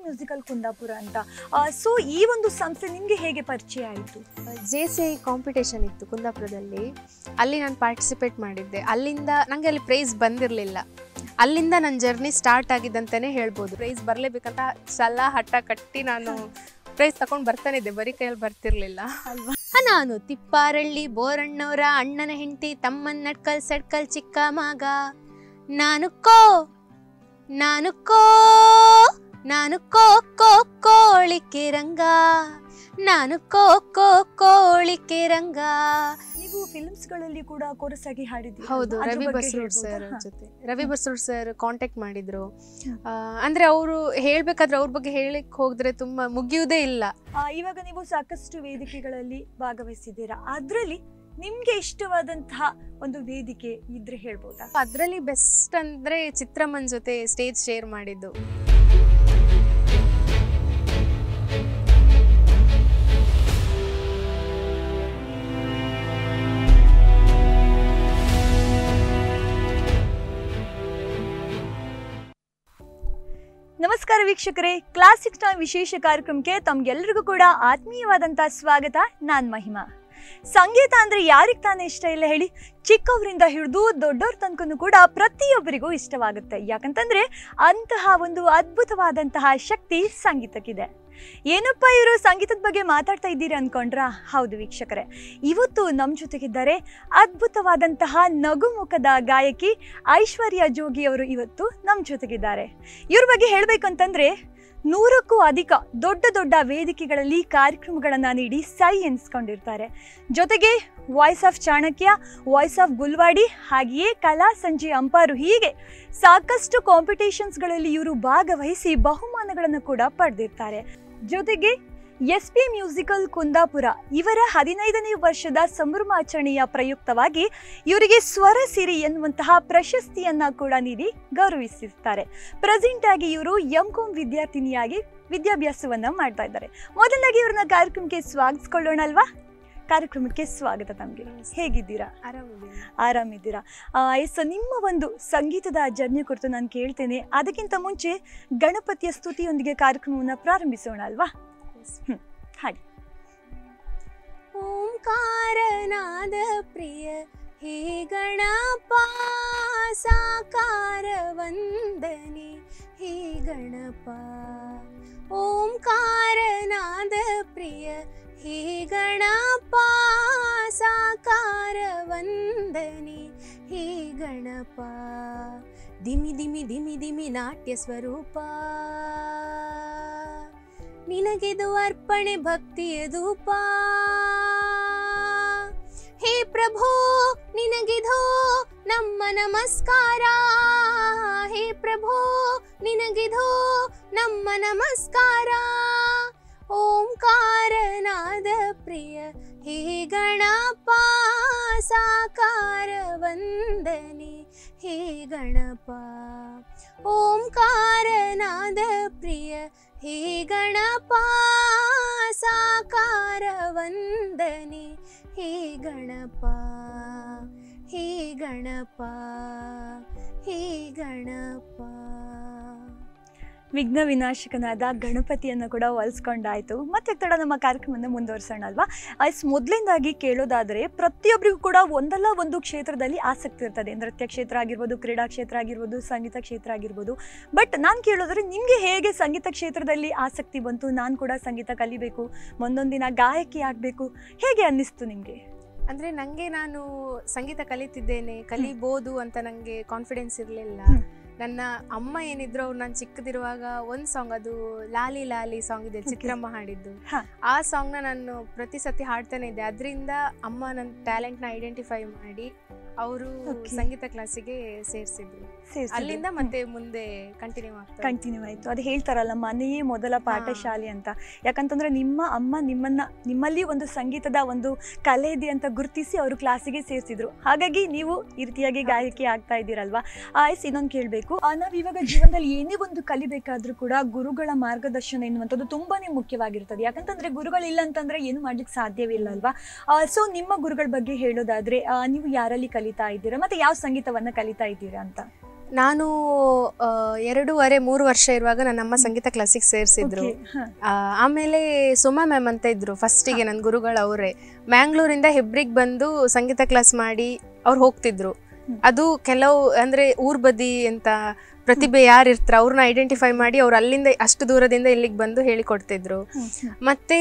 Musical Kundapura ಅಂತ so ಈ ಒಂದು ಸಂಸ್ಥೆ ನಿಮಗೆ ಹೇಗೆ ಪರಿಚಯ ಆಯಿತು ಜೆ ಸಿ ಐ ಕಾಂಪಿಟೇಷನ್ ಇತ್ತು ಕುಂದಾಪುರದಲ್ಲಿ ಅಲ್ಲಿ ನಾನು ಪಾರ್ಟಿಸಿಪೇಟ್ ಮಾಡಿದ್ದೆ ಅಲ್ಲಿಂದ ನನಗೆ ಅಲ್ಲಿ ಪ್ರೈಸ್ ಬಂದಿರಲಿಲ್ಲ ಅಲ್ಲಿಂದ ನನ್ನ ಜರ್ನಿ ಸ್ಟಾರ್ಟ್ ಆಗಿದ್ದಂತಲೇ ಹೇಳ್ಬೋದು ಪ್ರೈಸ್ ಬರಲೇಬೇಕಂತ ಛಲ ಹಠ ಕಟ್ಟಿ ನಾನು ಪ್ರೈಸ್ ತಗೊಂಡು ಬರ್ತಾನೆ ಇದ್ದೆ ಬರೀ ಕೈಯಲ್ಲಿ ಬರ್ತಿರ್ಲಿಲ್ಲ ಅಲ್ವಾ ನಾನು ತಿಪ್ಪಾರಳ್ಳಿ ಬೋರಣ್ಣವರ ಅಣ್ಣನ ಹೆಂಡತಿ ತಮ್ಮನ್ ನಡ್ಕಲ್ ಸಡ್ಕಲ್ ಚಿಕ್ಕ ಮಗ ನಾನು ಕೋ ನಾನು ಕೋ ನಾನು ಕೋ ಕೋ ಕೋಳಿಕೆ ರಂಗ ನಾನು ಕೋ ಕೋ ಕೋಳಿಕೆ ರಂಗ ನೀವು ಫಿಲ್ಮ್ಸ್ಗಳಲ್ಲಿ ಕೂಡ ಕೋರಸ್ ಆಗಿ ಹಾಡಿದ್ದೀರಿ ಹೌದು ಅದ್ರ ರವಿ ಬಗ್ಗೆ ಬಸ್ರೂಡ್ ಹೇಳ್ಬೋದಾ? ಸರ್ ಹಾ. ಜೊತೆ ರವಿ ಬಸ್ರೂಡ್ ಸರ್ ಕಾಂಟ್ಯಾಕ್ಟ್ ಮಾಡಿದ್ರು ಹ್ಮ್. ಆ, ಅಂದ್ರೆ ಅವರು ಹೇಳ್ಬೇಕಾದ್ರೆ ಅವ್ರ ಬಗ್ಗೆ ಹೇಳಿಕ್ ಹೋದ್ರೆ ತುಂಬಾ ಮುಗಿಯುವುದೇ ಇಲ್ಲ ಆ, ಇವಾಗ ನೀವು ಸಾಕಷ್ಟು ವೇದಿಕೆಗಳಲ್ಲಿ ಭಾಗವಹಿಸಿದ್ದೀರಾ ಅದರಲ್ಲಿ ನಿಮ್ಗೆ ಇಷ್ಟವಾದಂತಹ ಒಂದು ವೇದಿಕೆ ಇದ್ರೆ ಹೇಳ್ಬೋದಾ ಅದ್ರಲ್ಲಿ ಬೆಸ್ಟ್ ಅಂದ್ರೆ ಚಿತ್ರಮ್ಮನ್ ಜೊತೆ ಸ್ಟೇಜ್ ಶೇರ್ ಮಾಡಿದ್ದು ನಮಸ್ಕಾರ ವೀಕ್ಷಕರೇ ಕ್ಲಾಸಿಕ್ ಟೈಮ್ ವಿಶೇಷ ಕಾರ್ಯಕ್ರಮಕ್ಕೆ ತಮ್ಗೆಲ್ರಿಗೂ ಕೂಡ ಆತ್ಮೀಯವಾದಂತಹ ಸ್ವಾಗತ ನಾನ್ ಮಹಿಮಾ ಸಂಗೀತ ಅಂದ್ರೆ ಯಾರಿಗೆ ತಾನೇ ಇಷ್ಟ ಇಲ್ಲ ಹೇಳಿ ಚಿಕ್ಕವರಿಂದ ಹಿಡಿದು ದೊಡ್ಡವ್ರ ತನಕನೂ ಕೂಡ ಪ್ರತಿಯೊಬ್ಬರಿಗೂ ಇಷ್ಟವಾಗುತ್ತೆ ಯಾಕಂತಂದ್ರೆ ಅಂತಹ ಒಂದು ಅದ್ಭುತವಾದಂತಹ ಶಕ್ತಿ ಸಂಗೀತಕ್ಕಿದೆ ಏನಪ್ಪ ಇವರು ಸಂಗೀತದ ಬಗ್ಗೆ ಮಾತಾಡ್ತಾ ಇದ್ದೀರಿ ಅನ್ಕೊಂಡ್ರಾ ಹೌದು ವೀಕ್ಷಕರೇ ಇವತ್ತು ನಮ್ಮ ಜೊತೆಗಿದ್ದಾರೆ ಅದ್ಭುತವಾದಂತಹ ನಗುಮುಖದ ಗಾಯಕಿ ಐಶ್ವರ್ಯ ಜೋಗಿ ಅವರು ಇವತ್ತು ನಮ್ಮ ಜೊತೆಗಿದ್ದಾರೆ ಇವ್ರ ಬಗ್ಗೆ ಹೇಳಬೇಕು ಅಂತಂದ್ರೆ ನೂರಕ್ಕೂ ಅಧಿಕ ದೊಡ್ಡ ದೊಡ್ಡ ವೇದಿಕೆಗಳಲ್ಲಿ ಕಾರ್ಯಕ್ರಮಗಳನ್ನು ನೀಡಿ ಸೈ ಎನ್ಸ್ಕೊಂಡಿರ್ತಾರೆ ಜೊತೆಗೆ voice of Chanakya voice of Gulwadi ಹಾಗೆಯೇ ಕಲಾ ಸಂಜೆ ಅಂಪಾರು ಹೀಗೆ ಸಾಕಷ್ಟು ಕಾಂಪಿಟೇಷನ್ಸ್ಗಳಲ್ಲಿ ಇವರು ಭಾಗವಹಿಸಿ ಬಹುಮಾನಗಳನ್ನು ಕೂಡ ಪಡೆದಿರ್ತಾರೆ ಜೊತೆಗೆ ಎಸ್ ಪಿ ಮ್ಯೂಸಿಕಲ್ ಕುಂದಾಪುರ ಇವರ ಹದಿನೈದನೇ ವರ್ಷದ ಸಂಭ್ರಮಾಚರಣೆಯ ಪ್ರಯುಕ್ತವಾಗಿ ಇವರಿಗೆ ಸ್ವರ ಸಿರಿ ಎನ್ನುವಂತಹ ಪ್ರಶಸ್ತಿಯನ್ನ ಕೂಡ ನೀಡಿ ಗೌರವಿಸಿರ್ತಾರೆ ಪ್ರೆಸೆಂಟ್ ಆಗಿ ಇವರು ಎಂ ಕಾಮ್ ವಿದ್ಯಾರ್ಥಿನಿಯಾಗಿ ವಿದ್ಯಾಭ್ಯಾಸವನ್ನ ಮಾಡ್ತಾ ಇದ್ದಾರೆ ಮೊದಲಾಗಿ ಇವ್ರನ್ನ ಕಾರ್ಯಕ್ರಮಕ್ಕೆ ಸ್ವಾಗತಿಸ್ಕೊಳ್ಳೋಣ ಅಲ್ವಾ ಕಾರ್ಯಕ್ರಮಕ್ಕೆ ಸ್ವಾಗತ ತಮಗೆ ಹೇಗಿದ್ದೀರಾ ಆರಾಮಿದ್ದೀನಿ ಆರಾಮಿದ್ದೀರಾ ಎಸ್ ನಿಮ್ಮ ಒಂದು ಸಂಗೀತದ ಜರ್ನಿ ಕುರಿತು ನಾನು ಕೇಳ್ತೇನೆ ಅದಕ್ಕಿಂತ ಮುಂಚೆ ಗಣಪತಿಯ ಸ್ತುತಿಯೊಂದಿಗೆ ಕಾರ್ಯಕ್ರಮವನ್ನು ಪ್ರಾರಂಭಿಸೋಣ ಅಲ್ವಾ ಹ್ಮ್ ಹಾಡಿ ಓಂಕಾರನಾದ ಪ್ರಿಯ ಹೇ ಗಣಪ ಸಾಕಾರ ವಂದನೆ ಹೇ ಗಣಪ ಓಂಕಾರನಾದ ಪ್ರಿಯ ಹೇ ಗಣಪ ಸಾಕಾರ ವಂದನೆ ಹೇ ಗಣಪ ದಿಮಿ ದಿಮಿ ದಿಮಿ ದಿಮಿ ನಾಟ್ಯ ಸ್ವರೂಪ ನಿನಗೆದು ಅರ್ಪಣೆ ಭಕ್ತಿಯ ಧೂಪ ಹೇ ಪ್ರಭು ನಿನಗಿದು ನಮ್ಮ ನಮಸ್ಕಾರ ಹೇ ಪ್ರಭು ನಿನಗಿದು ನಮ್ಮ ನಮಸ್ಕಾರ ಓಂಕಾರನಾದ ಪ್ರಿಯ ಹೇ ಗಣಪ ಸಾಕಾರ ವಂದನೆ ಹೇ ಗಣಪ ಓಂಕಾರನಾದ ಪ್ರಿಯ ಹೇ ಗಣಪ ಸಾಕಾರ ವಂದನೆ ಹೇ ಗಣಪ ಹೇ ಗಣಪ ಹೇ ಗಣಪ ವಿಘ್ನ ವಿನಾಶಕನಾದ ಗಣಪತಿಯನ್ನು ಕೂಡ ಹೊಲಿಸ್ಕೊಂಡಾಯ್ತು ಮತ್ತೆ ತಡ ನಮ್ಮ ಕಾರ್ಯಕ್ರಮವನ್ನು ಮುಂದುವರಿಸೋಣ ಅಲ್ವಾ ಎಸ್ ಮೊದಲಿಂದಾಗಿ ಕೇಳೋದಾದರೆ ಪ್ರತಿಯೊಬ್ಬರಿಗೂ ಕೂಡ ಒಂದಲ್ಲ ಒಂದು ಕ್ಷೇತ್ರದಲ್ಲಿ ಆಸಕ್ತಿ ಇರ್ತದೆ ನೃತ್ಯ ಕ್ಷೇತ್ರ ಆಗಿರ್ಬೋದು ಕ್ರೀಡಾ ಕ್ಷೇತ್ರ ಆಗಿರ್ಬೋದು ಸಂಗೀತ ಕ್ಷೇತ್ರ ಆಗಿರ್ಬೋದು ಬಟ್ ನಾನು ಕೇಳೋದ್ರೆ ನಿಮಗೆ ಹೇಗೆ ಸಂಗೀತ ಕ್ಷೇತ್ರದಲ್ಲಿ ಆಸಕ್ತಿ ಬಂತು ನಾನು ಕೂಡ ಸಂಗೀತ ಕಲಿಬೇಕು ಮುಂದೊಂದಿನ ಗಾಯಕಿ ಆಗಬೇಕು ಹೇಗೆ ಅನ್ನಿಸ್ತು ನಿಮಗೆ ಅಂದ್ರೆ ನಂಗೆ ನಾನು ಸಂಗೀತ ಕಲಿತಿದ್ದೇನೆ ಕಲಿಬೋದು ಅಂತ ನಂಗೆ ಕಾನ್ಫಿಡೆನ್ಸ್ ಇರಲಿಲ್ಲ ಹ್ಮ್. ನನ್ನ ಅಮ್ಮ ಏನಿದ್ರು ಅವ್ರು ನಾನು ಚಿಕ್ಕದಿರುವಾಗ ಒಂದು ಸಾಂಗ್ ಅದು ಲಾಲಿ ಲಾಲಿ ಸಾಂಗ್ ಇದೆ Okay. ಚಿತ್ರಮ್ಮ ಹಾಡಿದ್ದು ಹಾ. ಆ ಸಾಂಗ್ನ ನಾನು ಪ್ರತಿ ಸತಿ ಹಾಡ್ತಾನೆ ಇದ್ದೆ ಅದರಿಂದ ಅಮ್ಮ ನನ್ನ ಟ್ಯಾಲೆಂಟ್ನ ಐಡೆಂಟಿಫೈ ಮಾಡಿ ಅವರು Okay. ಸಂಗೀತ ಕ್ಲಾಸಿಗೆ ಸೇರಿಸಿದ್ರು ಅಲ್ಲಿಂದ ಮತ್ತೆ ಮುಂದೆ ಕಂಟಿನ್ಯೂ ಆಗ್ತಾ ಕಂಟಿನ್ಯೂ ಆಯಿತು ಅದು ಹೇಳ್ತಾರಲ್ಲ ಮನೆಯೇ ಮೊದಲ ಪಾಠಶಾಲೆ ಅಂತ ಯಾಕಂತಂದ್ರೆ ನಿಮ್ಮ ಅಮ್ಮ ನಿಮ್ಮನ್ನ ನಿಮ್ಮಲ್ಲಿ ಒಂದು ಸಂಗೀತದ ಒಂದು ಕಲೆ ಇದೆ ಅಂತ ಗುರುತಿಸಿ ಅವರು ಕ್ಲಾಸಿಗೆ ಸೇರಿಸಿದ್ರು ಹಾಗಾಗಿ ನೀವು ಈ ರೀತಿಯಾಗಿ ಗಾಯಕಿ ಆಗ್ತಾ ಇದ್ದೀರಲ್ವಾ ಆಯ್ಸ್ ಇನ್ನೊಂದು ಕೇಳಬೇಕು ನಾವು ಇವಾಗ ಜೀವನದಲ್ಲಿ ಏನೇ ಒಂದು ಕಲಿಬೇಕಾದ್ರೂ ಕೂಡ ಗುರುಗಳ ಮಾರ್ಗದರ್ಶನ ಎನ್ನುವಂಥದ್ದು ತುಂಬಾನೇ ಮುಖ್ಯವಾಗಿರ್ತದೆ ಯಾಕಂತಂದ್ರೆ ಗುರುಗಳಿಲ್ಲ ಅಂತಂದ್ರೆ ಏನು ಮಾಡ್ಲಿಕ್ಕೆ ಸಾಧ್ಯವೇ ಇಲ್ಲ ಅಲ್ವಾ ಸೊ ನಿಮ್ಮ ಗುರುಗಳ ಬಗ್ಗೆ ಹೇಳೋದಾದ್ರೆ ಆ, ನೀವು ಯಾರಲ್ಲಿ ಕಲಿತಾ ಇದ್ದೀರಾ ಮತ್ತೆ ಯಾವ ಸಂಗೀತವನ್ನ ಕಲಿತಾ ಇದ್ದೀರಾ ಅಂತ ನಾನು ಆ, ಎರಡೂವರೆ ಮೂರು ವರ್ಷ ಇರುವಾಗ ನನ್ನ ಅಮ್ಮ ಸಂಗೀತ ಕ್ಲಾಸಿಗೆ ಸೇರಿಸಿದ್ರು Okay, ಹ. ಆಮೇಲೆ ಸುಮಾ ಮ್ಯಾಮ್ ಅಂತ ಇದ್ರು ಫಸ್ಟಿಗೆ ನನ್ನ ಗುರುಗಳು ಅವರೇ ಮ್ಯಾಂಗ್ಳೂರಿಂದ ಹೆಬ್ರಿಗೆ ಬಂದು ಸಂಗೀತ ಕ್ಲಾಸ್ ಮಾಡಿ ಅವ್ರು ಹೋಗ್ತಿದ್ರು ಹ್ಮ್. ಅದು ಕೆಲವು ಅಂದ್ರೆ ಊರ್ ಬದಿ ಅಂತ ಪ್ರತಿಭೆ ಯಾರು ಇರ್ತಾರ ಅವ್ರನ್ನ ಐಡೆಂಟಿಫೈ ಮಾಡಿ ಅವ್ರು ಅಲ್ಲಿಂದ ಅಷ್ಟು ದೂರದಿಂದ ಇಲ್ಲಿಗೆ ಬಂದು ಹೇಳಿಕೊಡ್ತಿದ್ರು ಹ್ಮ್, ಹ್ಮ್. ಮತ್ತೆ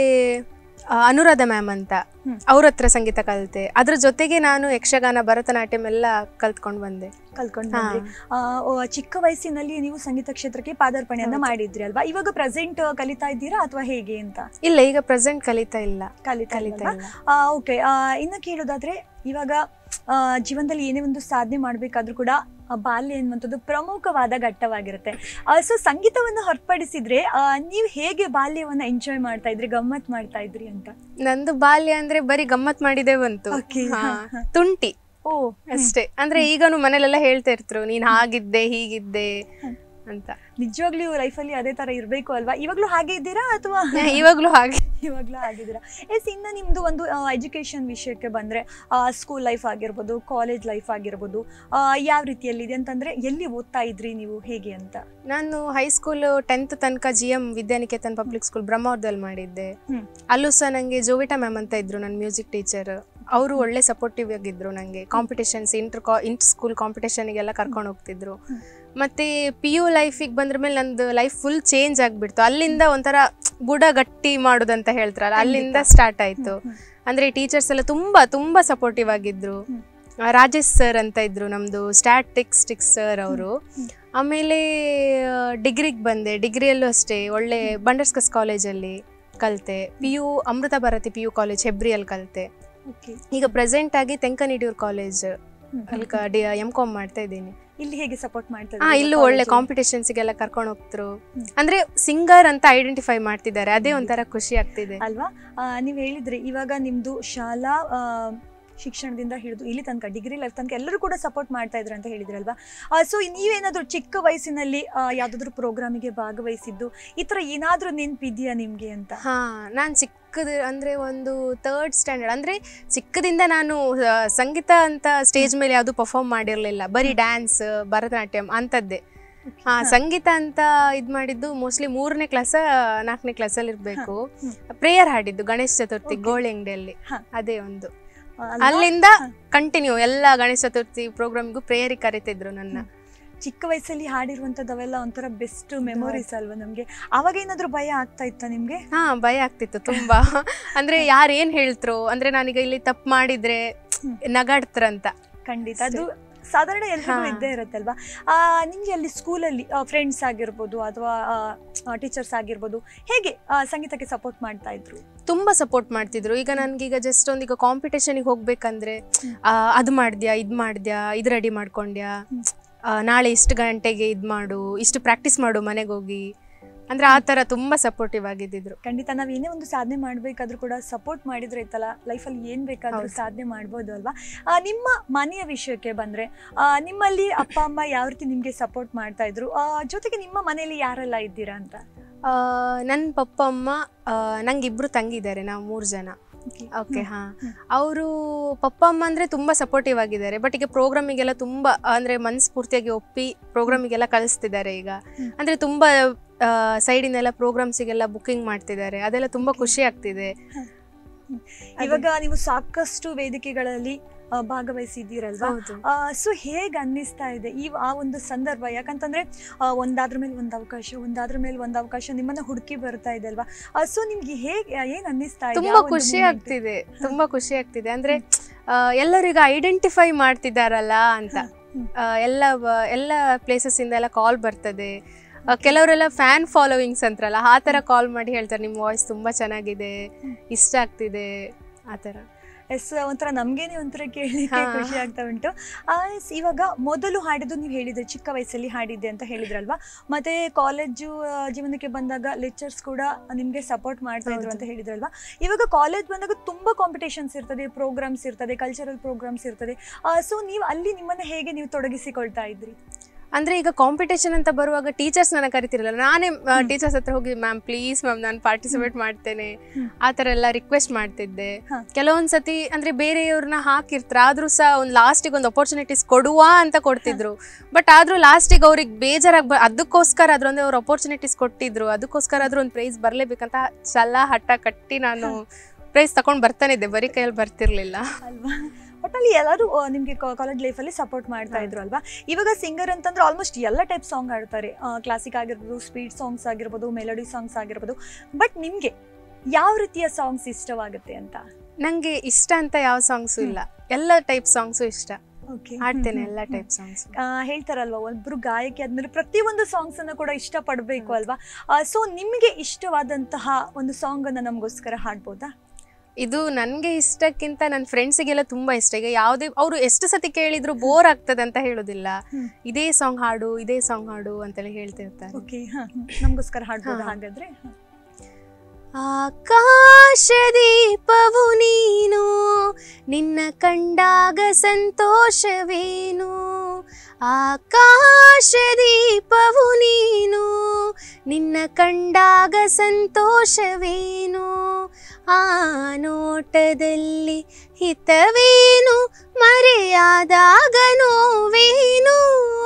ಆ, ಅನುರಾಧ ಮ್ಯಾಮ್ ಅಂತ ಹ್ಮ್. ಅವ್ರ ಹತ್ರ ಸಂಗೀತ ಕಲಿತೆ ಅದ್ರ ಜೊತೆಗೆ ನಾನು ಯಕ್ಷಗಾನ ಭರತನಾಟ್ಯಂ ಎಲ್ಲ ಕಲ್ತ್ಕೊಂಡು ಬಂದೆ ಕಲ್ತ್ಕೊಂಡ್ ಹಾ. ಬಂದ್ರಿ ಆ, ಓ, ಚಿಕ್ಕ ವಯಸ್ಸಿನಲ್ಲಿ ನೀವು ಸಂಗೀತ ಕ್ಷೇತ್ರಕ್ಕೆ ಪಾದಾರ್ಪಣೆಯನ್ನ ಹೌದು. ಮಾಡಿದ್ರಿ ಅಲ್ವಾ ಇವಾಗ ಪ್ರೆಸೆಂಟ್ ಕಲಿತಾ ಇದ್ದೀರಾ ಅಥವಾ ಹೇಗೆ ಅಂತ ಇಲ್ಲ ಈಗ ಪ್ರೆಸೆಂಟ್ ಕಲಿತಾ ಇಲ್ಲ ಕಲಿತಾ ಕಲಿತಾ ಇಲ್ವಾ? ಇಲ್ಲ ಆ, ಓಕೆ ಆ, ಇನ್ನು ಕೇಳೋದಾದ್ರೆ ಇವಾಗ ಆ, ಜೀವನದಲ್ಲಿ ಏನೇ ಒಂದು ಸಾಧನೆ ಮಾಡಬೇಕಾದ್ರೂ ಕೂಡ ಆ, ಬಾಲ್ಯ ಎನ್ನುವಂಥದ್ದು ಪ್ರಮುಖವಾದ ಘಟ್ಟವಾಗಿರುತ್ತೆ ಸೊ ಸಂಗೀತವನ್ನು ಹೊರತುಪಡಿಸಿದ್ರೆ ಆ, ನೀವು ಹೇಗೆ ಬಾಲ್ಯವನ್ನ ಎಂಜಾಯ್ ಮಾಡ್ತಾ ಇದ್ರಿ ಗಮ್ಮತ್ ಮಾಡ್ತಾ ಇದ್ರಿ ಅಂತ ನಂದು ಬಾಲ್ಯ ಅಂದ್ರೆ ಬರೀ ಗಮ್ಮತ್ ಮಾಡಿದೆ ಬಂತು Okay, ಹಾ. ಹಾ, ಹಾ. ತುಂಟಿ ಓ ಅಷ್ಟೇ ಅಂದ್ರೆ ಈಗನು ಮನೇಲೆಲ್ಲ ಹೇಳ್ತಾ ಇರ್ತರು ನೀನ್ ಹಾಗಿದ್ದೆ ಹೀಗಿದ್ದೆ ಹ್ಮ್. ಅಂತ ನಿಜವಾಗ್ಲೂ ಲೈಫಲ್ಲಿ ಅದೇ ತರ ಇರ್ಬೇಕು ಅಲ್ವಾ ಇವಾಗ್ಲೂ ಹಾಗೆ ಇದ್ದೀರಾ ಅಥವಾ ಇವಾಗ್ಲೂ ಹಾಗೆ ಇವಾಗ್ಲೂ ಆಗಿದ್ದೀರಾ ಎಸ್ ಇನ್ನು ನಿಮ್ದು ಒಂದು ಎಜುಕೇಶನ್ ವಿಷಯಕ್ಕೆ ಬಂದ್ರೆ ಸ್ಕೂಲ್ ಲೈಫ್ ಆಗಿರ್ಬೋದು ಕಾಲೇಜ್ ಲೈಫ್ ಆಗಿರ್ಬೋದು ಆ, ಯಾವ ರೀತಿಯಲ್ಲಿದೆ ಅಂತಂದ್ರೆ ಎಲ್ಲಿ ಓದ್ತಾ ಇದ್ರಿ ನೀವು ಹೇಗೆ ಅಂತ ನಾನು ಹೈಸ್ಕೂಲ್ ಟೆಂತ್ ತನಕ G M Vidyaniketan public school ಬ್ರಹ್ಮವರದಲ್ಲಿ ಮಾಡಿದ್ದೆ ಹ್ಮ್. ಅಲ್ಲೂ ಸಹ ನಂಗೆ ಜೋವಿಟಾ ಮ್ಯಾಮ್ ಅಂತ ಇದ್ರು ನನ್ನ ಮ್ಯೂಸಿಕ್ ಟೀಚರ್ ಅವರು ಒಳ್ಳೆ ಸಪೋರ್ಟಿವ್ ಆಗಿದ್ರು ನಂಗೆ ಕಾಂಪಿಟೇಷನ್ಸ್ ಇಂಟರ್ ಕಾ ಇಂಟರ್ ಸ್ಕೂಲ್ ಕಾಂಪಿಟೇಷನ್ಗೆಲ್ಲ ಕರ್ಕೊಂಡು ಹೋಗ್ತಿದ್ರು ಹ್ಮ್. ಮತ್ತೆ ಪಿ ಯು ಲೈಫಿಗೆ ಬಂದ್ರ ಮೇಲೆ ನಂದು ಲೈಫ್ ಫುಲ್ ಚೇಂಜ್ ಆಗ್ಬಿಡ್ತು ಅಲ್ಲಿಂದ ಒಂಥರ ಬುಡ ಗಟ್ಟಿ ಮಾಡೋದಂತ ಹೇಳ್ತಾರಲ್ಲ ಅಲ್ಲಿಂದ ಖಂಡಿತ. ಸ್ಟಾರ್ಟ್ ಆಯ್ತು ಹ್ಮ್, ಅಂದ್ರೆ ಟೀಚರ್ಸ್ ಎಲ್ಲ ತುಂಬಾ ತುಂಬಾ ಸಪೋರ್ಟಿವ್ ಆಗಿದ್ರು ಹ್ಮ್. ಆ, ರಾಜೇಶ್ ಸರ್ ಅಂತ ಇದ್ರು ನಮ್ದು ಸ್ಟ್ಯಾಟಿಕ್ಸ್ಟಿಕ್ಸ್ ಸರ್ ಅವರು ಹ್ಮ್. ಆಮೇಲೆ ಡಿಗ್ರಿಗೆ ಬಂದೆ ಡಿಗ್ರಿಯಲ್ಲೂ ಅಷ್ಟೇ ಒಳ್ಳೆ ಬಂಡರ್ಸ್ಕಸ್ ಕಾಲೇಜಲ್ಲಿ ಕಲಿತೆ P U Amrita Bharati P U college ಹೆಬ್ರಿಯಲ್ಲಿ ಕಲಿತೆ Okay. ಈಗ ಪ್ರೆಸೆಂಟ್ ಆಗಿ ತೆಂಕನಿಡಿಯೂರ್ ಕಾಲೇಜ್ ಹ್ಮ್, ಅಲ್ಲಿ ಡಿ ಎಂ ಕಾಮ್ ಮಾಡ್ತಾ ಇದ್ದೀನಿ ಇಲ್ಲಿ ಹೇಗೆ ಸಪೋರ್ಟ್ ಮಾಡ್ತಾ ಹಾ ಇದ್ದೀರಾ ಇಲ್ಲೂ college ಒಳ್ಳೆ ಅಲ್ಲಿ? ಕಾಂಪಿಟೇಷನ್ಸ್ಗೆಲ್ಲ ಕರ್ಕೊಂಡು ಹೋಗ್ತರು ಹ್ಮ್. ಅಂದ್ರೆ ಸಿಂಗರ್ ಅಂತ ಐಡೆಂಟಿಫೈ ಮಾಡ್ತಿದ್ದಾರೆ ಅದೇ ಒಂಥರ ಖುಷಿ ಆಗ್ತಿದೆ ಅಲ್ವಾ ಆ, ನೀವ್ ಹೇಳಿದ್ರಿ ಇವಾಗ ನಿಮ್ದು ಶಾಲಾ ಆ, ಶಿಕ್ಷಣದಿಂದ ಹಿಡಿದು ಇಲ್ಲಿ ತನಕ ಡಿಗ್ರಿ ಲೈಫ್ ತನಕ ಎಲ್ಲರೂ ಕೂಡ ಸಪೋರ್ಟ್ ಮಾಡ್ತಾ ಇದ್ರು ಅಂತ ಹೇಳಿದ್ರಲ್ವಾ ಸೊ ನೀವೇನಾದ್ರೂ ಚಿಕ್ಕ ವಯಸ್ಸಿನಲ್ಲಿ ಆ, ಯಾವ್ದಾದ್ರು ಪ್ರೋಗ್ರಾಮಿಗೆ ಭಾಗವಹಿಸಿದ್ದು ಈ ತರ ಏನಾದ್ರೂ ನೆನ್ಪಿದ್ಯಾ ನಿಮ್ಗೆ ಅಂತ ಹಾ ನಾನು ಚಿಕ್ಕದ ಅಂದ್ರೆ ಒಂದು ಥರ್ಡ್ ಸ್ಟ್ಯಾಂಡರ್ಡ್ ಅಂದ್ರೆ ಚಿಕ್ಕದಿಂದ ನಾನು ಆ, ಸಂಗೀತ ಅಂತ ಸ್ಟೇಜ್ ಮೇಲೆ ಯಾವುದು ಪರ್ಫಾರ್ಮ್ ಮಾಡಿರಲಿಲ್ಲ ಬರೀ ಡ್ಯಾನ್ಸ್ ಭರತನಾಟ್ಯಂ ಅಂಥದ್ದೇ ಹಾ ಸಂಗೀತ ಅಂತ ಇದ್ ಮಾಡಿದ್ದು ಮೋಸ್ಟ್ಲಿ ಮೂರನೇ ಕ್ಲಾಸ ನಾಲ್ಕನೇ ಕ್ಲಾಸಲ್ಲಿ ಇರ್ಬೇಕು ಹ್ಮ್. ಪ್ರೇಯರ್ ಹಾಡಿದ್ದು ಗಣೇಶ ಚತುರ್ಥಿ Okay. ಗೋಳಿ ಅಂಗಡಿಯಲ್ಲಿ ಹಾ. ಅದೇ ಒಂದು ಆ, ಅಲ್ವಾ? ಅಲ್ಲಿಂದ ಹಾ. ಕಂಟಿನ್ಯೂ ಎಲ್ಲ ಗಣೇಶ ಚತುರ್ಥಿ ಪ್ರೋಗ್ರಾಮ್ಗೂ ಪ್ರೇಯರಿಗೆ ಕರಿತಿದ್ರು ನನ್ನ ಚಿಕ್ಕ ವಯಸ್ಸಲ್ಲಿ ಹಾಡಿರುವಂತದವೆಲ್ಲ ಒಂಥರ ಬೆಸ್ಟ್ ಮೆಮೊರೀಸ್ ಅಲ್ವಾ ನಮ್ಗೆ ಅವಾಗ ಏನಾದ್ರೂ ಭಯ ಆಗ್ತಾ ಇತ್ತ ನಿಮ್ಗೆ ಹಾ ಭಯ ಆಗ್ತಿತ್ತು ತುಂಬಾ ಅಂದ್ರೆ ಯಾರು ಏನ್ ಹೇಳ್ತ್ರೋ ಅಂದ್ರೆ ನಾನೀಗ ಇಲ್ಲಿ ತಪ್ಪು ಮಾಡಿದ್ರೆ ಹ್ಮ್. ನಗಾಡ್ತಾರಂತ ಖಂಡಿತ ಅದು ಸಾಧಾರಣ ಎಲ್ರಿಗೂ ಹಾ. ಇದ್ದೇ ಇರುತ್ತಲ್ವಾ ಆ, ನಿಮ್ಗೆ ಅಲ್ಲಿ ಸ್ಕೂಲಲ್ಲಿ ಫ್ರೆಂಡ್ಸ್ ಆಗಿರ್ಬೋದು ಅಥವಾ ಟೀಚರ್ಸ್ ಆಗಿರ್ಬೋದು ಹೇಗೆ ಆ, ಸಂಗೀತಕ್ಕೆ ಸಪೋರ್ಟ್ ಮಾಡ್ತಾ ಇದ್ರು ತುಂಬಾ ಸಪೋರ್ಟ್ ಮಾಡ್ತಿದ್ರು ಈಗ ನನ್ಗೀಗ ಜಸ್ಟ್ ಒಂದು ಈಗ ಕಾಂಪಿಟೇಷನ್ಗೆ ಹೋಗ್ಬೇಕಂದ್ರೆ ಹ್ಮ್. ಆ, ಅದು ಮಾಡ್ದ್ಯಾ ಇದ್ ಮಾಡ್ದ್ಯಾ ಇದು ರೆಡಿ ಮಾಡ್ಕೊಂಡ್ಯಾ ಹ್ಮ್. ಆ, ನಾಳೆ ಇಷ್ಟು ಗಂಟೆಗೆ ಇದ್ ಮಾಡು ಇಷ್ಟು ಪ್ರಾಕ್ಟೀಸ್ ಮಾಡು ಮನೆಗೆ ಹೋಗಿ ಅಂದ್ರೆ ಆ ತರ ತುಂಬಾ ಸಪೋರ್ಟಿವ್ ಆಗಿದ್ದಿದ್ರು ಖಂಡಿತ ನಾವ್ ಏನೇ ಒಂದು ಸಾಧನೆ ಮಾಡ್ಬೇಕಾದ್ರೂ ಕೂಡ ಸಪೋರ್ಟ್ ಮಾಡಿದ್ರೆ ಇತ್ತಲ್ಲ ಲೈಫಲ್ಲಿ ಏನ್ ಬೇಕಾದ್ರೂ ಹೌದು. ಸಾಧನೆ ಮಾಡ್ಬೋದು ಅಲ್ವಾ ಆ, ನಿಮ್ಮ ಮನೆಯ ವಿಷಯಕ್ಕೆ ಬಂದ್ರೆ ಆ, ನಿಮ್ಮಲ್ಲಿ ಅಪ್ಪ ಅಮ್ಮ ಯಾವ ರೀತಿ ನಿಮ್ಗೆ ಸಪೋರ್ಟ್ ಮಾಡ್ತಾ ಇದ್ರು ಆ, ಜೊತೆಗೆ ನಿಮ್ಮ ಮನೆಯಲ್ಲಿ ಯಾರೆಲ್ಲ ಇದ್ದೀರಾ ಅಂತ ನನ್ನ ಪಪ್ಪ ಅಮ್ಮ ಆ, ನಂಗೆ ಇಬ್ರು ತಂಗಿದ್ದಾರೆ ನಾವು ಮೂರು ಜನ ಓಕೆ ಹಾ ಹ್ಮ್. ಅವರು ಪಪ್ಪ ಅಮ್ಮ ಅಂದ್ರೆ ತುಂಬಾ ಸಪೋರ್ಟಿವ್ ಆಗಿದ್ದಾರೆ ಬಟ್ ಈಗ ಪ್ರೋಗ್ರಾಮಿಗೆಲ್ಲ ತುಂಬಾ ಅಂದ್ರೆ ಮನಸ್ಫೂರ್ತಿಯಾಗಿ ಒಪ್ಪಿ ಪ್ರೋಗ್ರಾಮಿಗೆಲ್ಲ ಕಳಿಸ್ತಿದ್ದಾರೆ ಈಗ ಹ್ಮ್. ಅಂದ್ರೆ ತುಂಬಾ ಸೈಡಿನೆಲ್ಲ ಪ್ರೋಗ್ರಾಮ್ಸಿಗೆಲ್ಲ ಬುಕ್ಕಿಂಗ್ ಮಾಡ್ತಿದ್ದಾರೆ ಅದೆಲ್ಲ ತುಂಬಾ ಖುಷಿ ಆಗ್ತಿದೆ ಇವಾಗ ನೀವು ಸಾಕಷ್ಟು ವೇದಿಕೆಗಳಲ್ಲಿ ಆ, ಭಾಗವಹಿಸಿದ್ದೀರಲ್ವಾ ಹೌದು ಸೊ ಹೇಗೆ ಅನ್ನಿಸ್ತಾ ಇದೆ ಈ ಆ ಒಂದು ಸಂದರ್ಭ ಯಾಕಂತಂದ್ರೆ ಆ, ಒಂದಾದ್ರ ಮೇಲೆ ಒಂದು ಅವಕಾಶ ಒಂದಾದ್ರ ಮೇಲೆ ಒಂದು ಅವಕಾಶ ನಿಮ್ಮನ್ನ ಹುಡುಕಿ ಬರ್ತಾ ಇದೆ ಅಲ್ವಾ ಸೊ ನಿಮ್ಗೆ ಹೇಗೆ ಏನ್ ಅನ್ನಿಸ್ತಾ ಇದೆ ತುಂಬಾ ಆ ಒಂದು ಖುಷಿ moment? ಆಗ್ತಿದೆ ತುಂಬಾ ಖುಷಿ ಆಗ್ತಿದೆ ಅಂದ್ರೆ ಆ, ಎಲ್ಲರೂ ಈಗ ಐಡೆಂಟಿಫೈ ಮಾಡ್ತಿದ್ದಾರಲ್ಲ ಅಂತ ಹ್ಮ್. ಆ, ಎಲ್ಲ ಬ- ಎಲ್ಲ ಪ್ಲೇಸಸ್ ಇಂದ ಎಲ್ಲ ಕಾಲ್ ಬರ್ತದೆ ಆ, ಕೆಲವರೆಲ್ಲ ಫ್ಯಾನ್ ಫಾಲೋವಿಂಗ್ಸ್ ಅಂತಾರಲ್ಲ ಆ ಥರ ಕಾಲ್ ಮಾಡಿ ಹೇಳ್ತಾರೆ ನಿಮ್ಮ ವಾಯ್ಸ್ ತುಂಬಾ ಚೆನ್ನಾಗಿದೆ ಹ್ಮ್. ಇಷ್ಟ ಆಗ್ತಿದೆ ಆ ಥರ ಎಸ್ ಒಂಥರ ನಮ್ಗೇನೆ ಒಂಥರ ಕೇಳಲಿಕ್ಕೆ ಹಾ. ಖುಷಿ ಆಗ್ತಾ ಉಂಟು ಆ, ಎಸ್, ಇವಾಗ ಮೊದಲು ಹಾಡಿದ್ದು ನೀವು ಹೇಳಿದ್ರೆ ಚಿಕ್ಕ ವಯಸ್ಸಲ್ಲಿ ಹಾಡಿದ್ದೆ ಅಂತ ಹೇಳಿದ್ರಲ್ವಾ ಮತ್ತೆ ಕಾಲೇಜು ಜೀವನಕ್ಕೆ ಬಂದಾಗ ಲೆಕ್ಚರ್ಸ್ ಕೂಡ ನಿಮ್ಗೆ ಸಪೋರ್ಟ್ ಮಾಡ್ತಾ ಇದ್ರು ಹೌದು. ಅಂತ ಹೇಳಿದ್ರಲ್ವಾ ಇವಾಗ ಕಾಲೇಜ್ ಬಂದಾಗ ತುಂಬಾ ಕಾಂಪಿಟೇಷನ್ಸ್ ಇರ್ತದೆ ಪ್ರೋಗ್ರಾಮ್ಸ್ ಇರ್ತದೆ ಕಲ್ಚರಲ್ ಪ್ರೋಗ್ರಾಮ್ಸ್ ಇರ್ತದೆ ಸೊ ನೀವು ಅಲ್ಲಿ ನಿಮ್ಮನ್ನ ಹೇಗೆ ನೀವು ತೊಡಗಿಸಿಕೊಳ್ತಾ ಇದ್ರಿ ಅಂದ್ರೆ ಈಗ ಕಾಂಪಿಟೇಷನ್ ಅಂತ ಬರುವಾಗ ಟೀಚರ್ಸ್ ನನ್ನ ಕರಿತಿರಲ್ಲ ನಾನೇ ಟೀಚರ್ಸ್ ಹತ್ರ ಹೋಗಿ ಮ್ಯಾಮ್ ಪ್ಲೀಸ್ ಮ್ಯಾಮ್ ನಾನು ಪಾರ್ಟಿಸಿಪೇಟ್ ಮಾಡ್ತೇನೆ ಹ್ಮ್. ಆ ಥರ ಎಲ್ಲ ರಿಕ್ವೆಸ್ಟ್ ಮಾಡ್ತಿದ್ದೆ ಹಾ. ಕೆಲವೊಂದ್ ಸತಿ ಅಂದ್ರೆ ಬೇರೆಯವ್ರನ್ನ ಹಾಕಿರ್ತಾರೆ ಆದ್ರೂ ಸಹ ಒಂದು ಲಾಸ್ಟಿಗೆ ಒಂದು ಅಪರ್ಚುನಿಟೀಸ್ ಕೊಡುವ ಅಂತ ಕೊಡ್ತಿದ್ರು ಬಟ್ ಆದ್ರೂ ಲಾಸ್ಟಿಗೆ ಅವ್ರಿಗೆ ಬೇಜಾರಾಗಿ ಬ ಅದಕ್ಕೋಸ್ಕರ ಅದ್ರೊಂದು ಅವ್ರು ಅಪರ್ಚುನಿಟೀಸ್ ಕೊಟ್ಟಿದ್ರು ಅದಕ್ಕೋಸ್ಕರ ಆದ್ರೂ ಒಂದು ಪ್ರೈಸ್ ಬರ್ಲೇಬೇಕಂತ ಛಲ ಹಠ ಕಟ್ಟಿ ನಾನು ಪ್ರೈಸ್ ತಗೊಂಡ್ ಬರ್ತಾನೆ ಇದ್ದೆ ಬರೀ ಕೈಯಲ್ಲಿ ಬರ್ತಿರ್ಲಿಲ್ಲ ಅಲ್ವಾ ಒಟ್ಟಲ್ಲಿ ಎಲ್ಲರೂ ಆ, ನಿಮ್ಗೆ ಕಾಲೇಜ್ ಲೈಫಲ್ಲಿ ಸಪೋರ್ಟ್ ಮಾಡ್ತಾ ಇದ್ರು ಅಲ್ವಾ ಇವಾಗ ಸಿಂಗರ್ ಅಂತಂದ್ರೆ ಆಲ್ಮೋಸ್ಟ್ ಎಲ್ಲ ಟೈಪ್ ಸಾಂಗ್ ಆಡ್ತಾರೆ ಕ್ಲಾಸಿಕ್ ಆಗಿರ್ಬೋದು ಸ್ಪೀಡ್ ಸಾಂಗ್ಸ್ ಆಗಿರ್ಬೋದು ಮೆಲೋಡಿ ಸಾಂಗ್ಸ್ ಆಗಿರ್ಬೋದು ಬಟ್ ನಿಮ್ಗೆ ಯಾವ ರೀತಿಯ ಸಾಂಗ್ಸ್ ಇಷ್ಟವಾಗುತ್ತೆ ಅಂತ ನಂಗೆ ಇಷ್ಟ ಅಂತ ಯಾವ ಸಾಂಗ್ಸು ಇಲ್ಲ ಎಲ್ಲ ಟೈಪ್ ಸಾಂಗ್ಸು ಇಷ್ಟ ಓಕೆ ಹಾಡ್ತೇನೆ ಎಲ್ಲ ಟೈಪ್ ಸಾಂಗ್ಸ್ ಹೇಳ್ತಾರಲ್ವಾ ಒಬ್ರು ಗಾಯಕಿ ಆದ್ಮೇಲೆ ಪ್ರತಿಯೊಂದು ಸಾಂಗ್ಸ್ ಅನ್ನ ಕೂಡ ಇಷ್ಟ ಪಡಬೇಕು ಅಲ್ವಾ ಸೊ ನಿಮ್ಗೆ ಇಷ್ಟವಾದಂತಹ ಒಂದು ಸಾಂಗ್ ಅನ್ನ ನಮಗೋಸ್ಕರ ಹಾಡ್ಬೋದಾ ಇದು ನನಗೆ ಇಷ್ಟಕ್ಕಿಂತ ನನ್ನ ಫ್ರೆಂಡ್ಸಿಗೆಲ್ಲ ತುಂಬಾ ಇಷ್ಟ ಈಗ ಯಾವುದೇ ಅವರು ಎಷ್ಟು ಸತಿ ಕೇಳಿದ್ರು ಬೋರ್ ಆಗ್ತದೆ ಅಂತ ಹೇಳೋದಿಲ್ಲ ಹ್ಮ್. ಇದೇ ಸಾಂಗ್ ಹಾಡು ಇದೇ ಸಾಂಗ್ ಹಾಡು ಅಂತೆಲ್ಲ ಹೇಳ್ತಿರ್ತಾರೆ ಓಕೆ ನಮಗೋಸ್ಕರ ಹಾಡ್ಬೋದಾ ಹಾ. ಹಾಗಾದ್ರೆ ಹ. ಆಕಾಶ ದೀಪವು ನೀನು ನಿನ್ನ ಕಂಡಾಗ ಸಂತೋಷವೇನು ಆಕಾಶ ದೀಪವು ನೀನು ನಿನ್ನ ಕಂಡಾಗ ಸಂತೋಷವೇನು ಆ ನೋಟದಲ್ಲಿ ಹಿತವೇನು ಮರೆಯಾದಾಗ ನೋವೇನು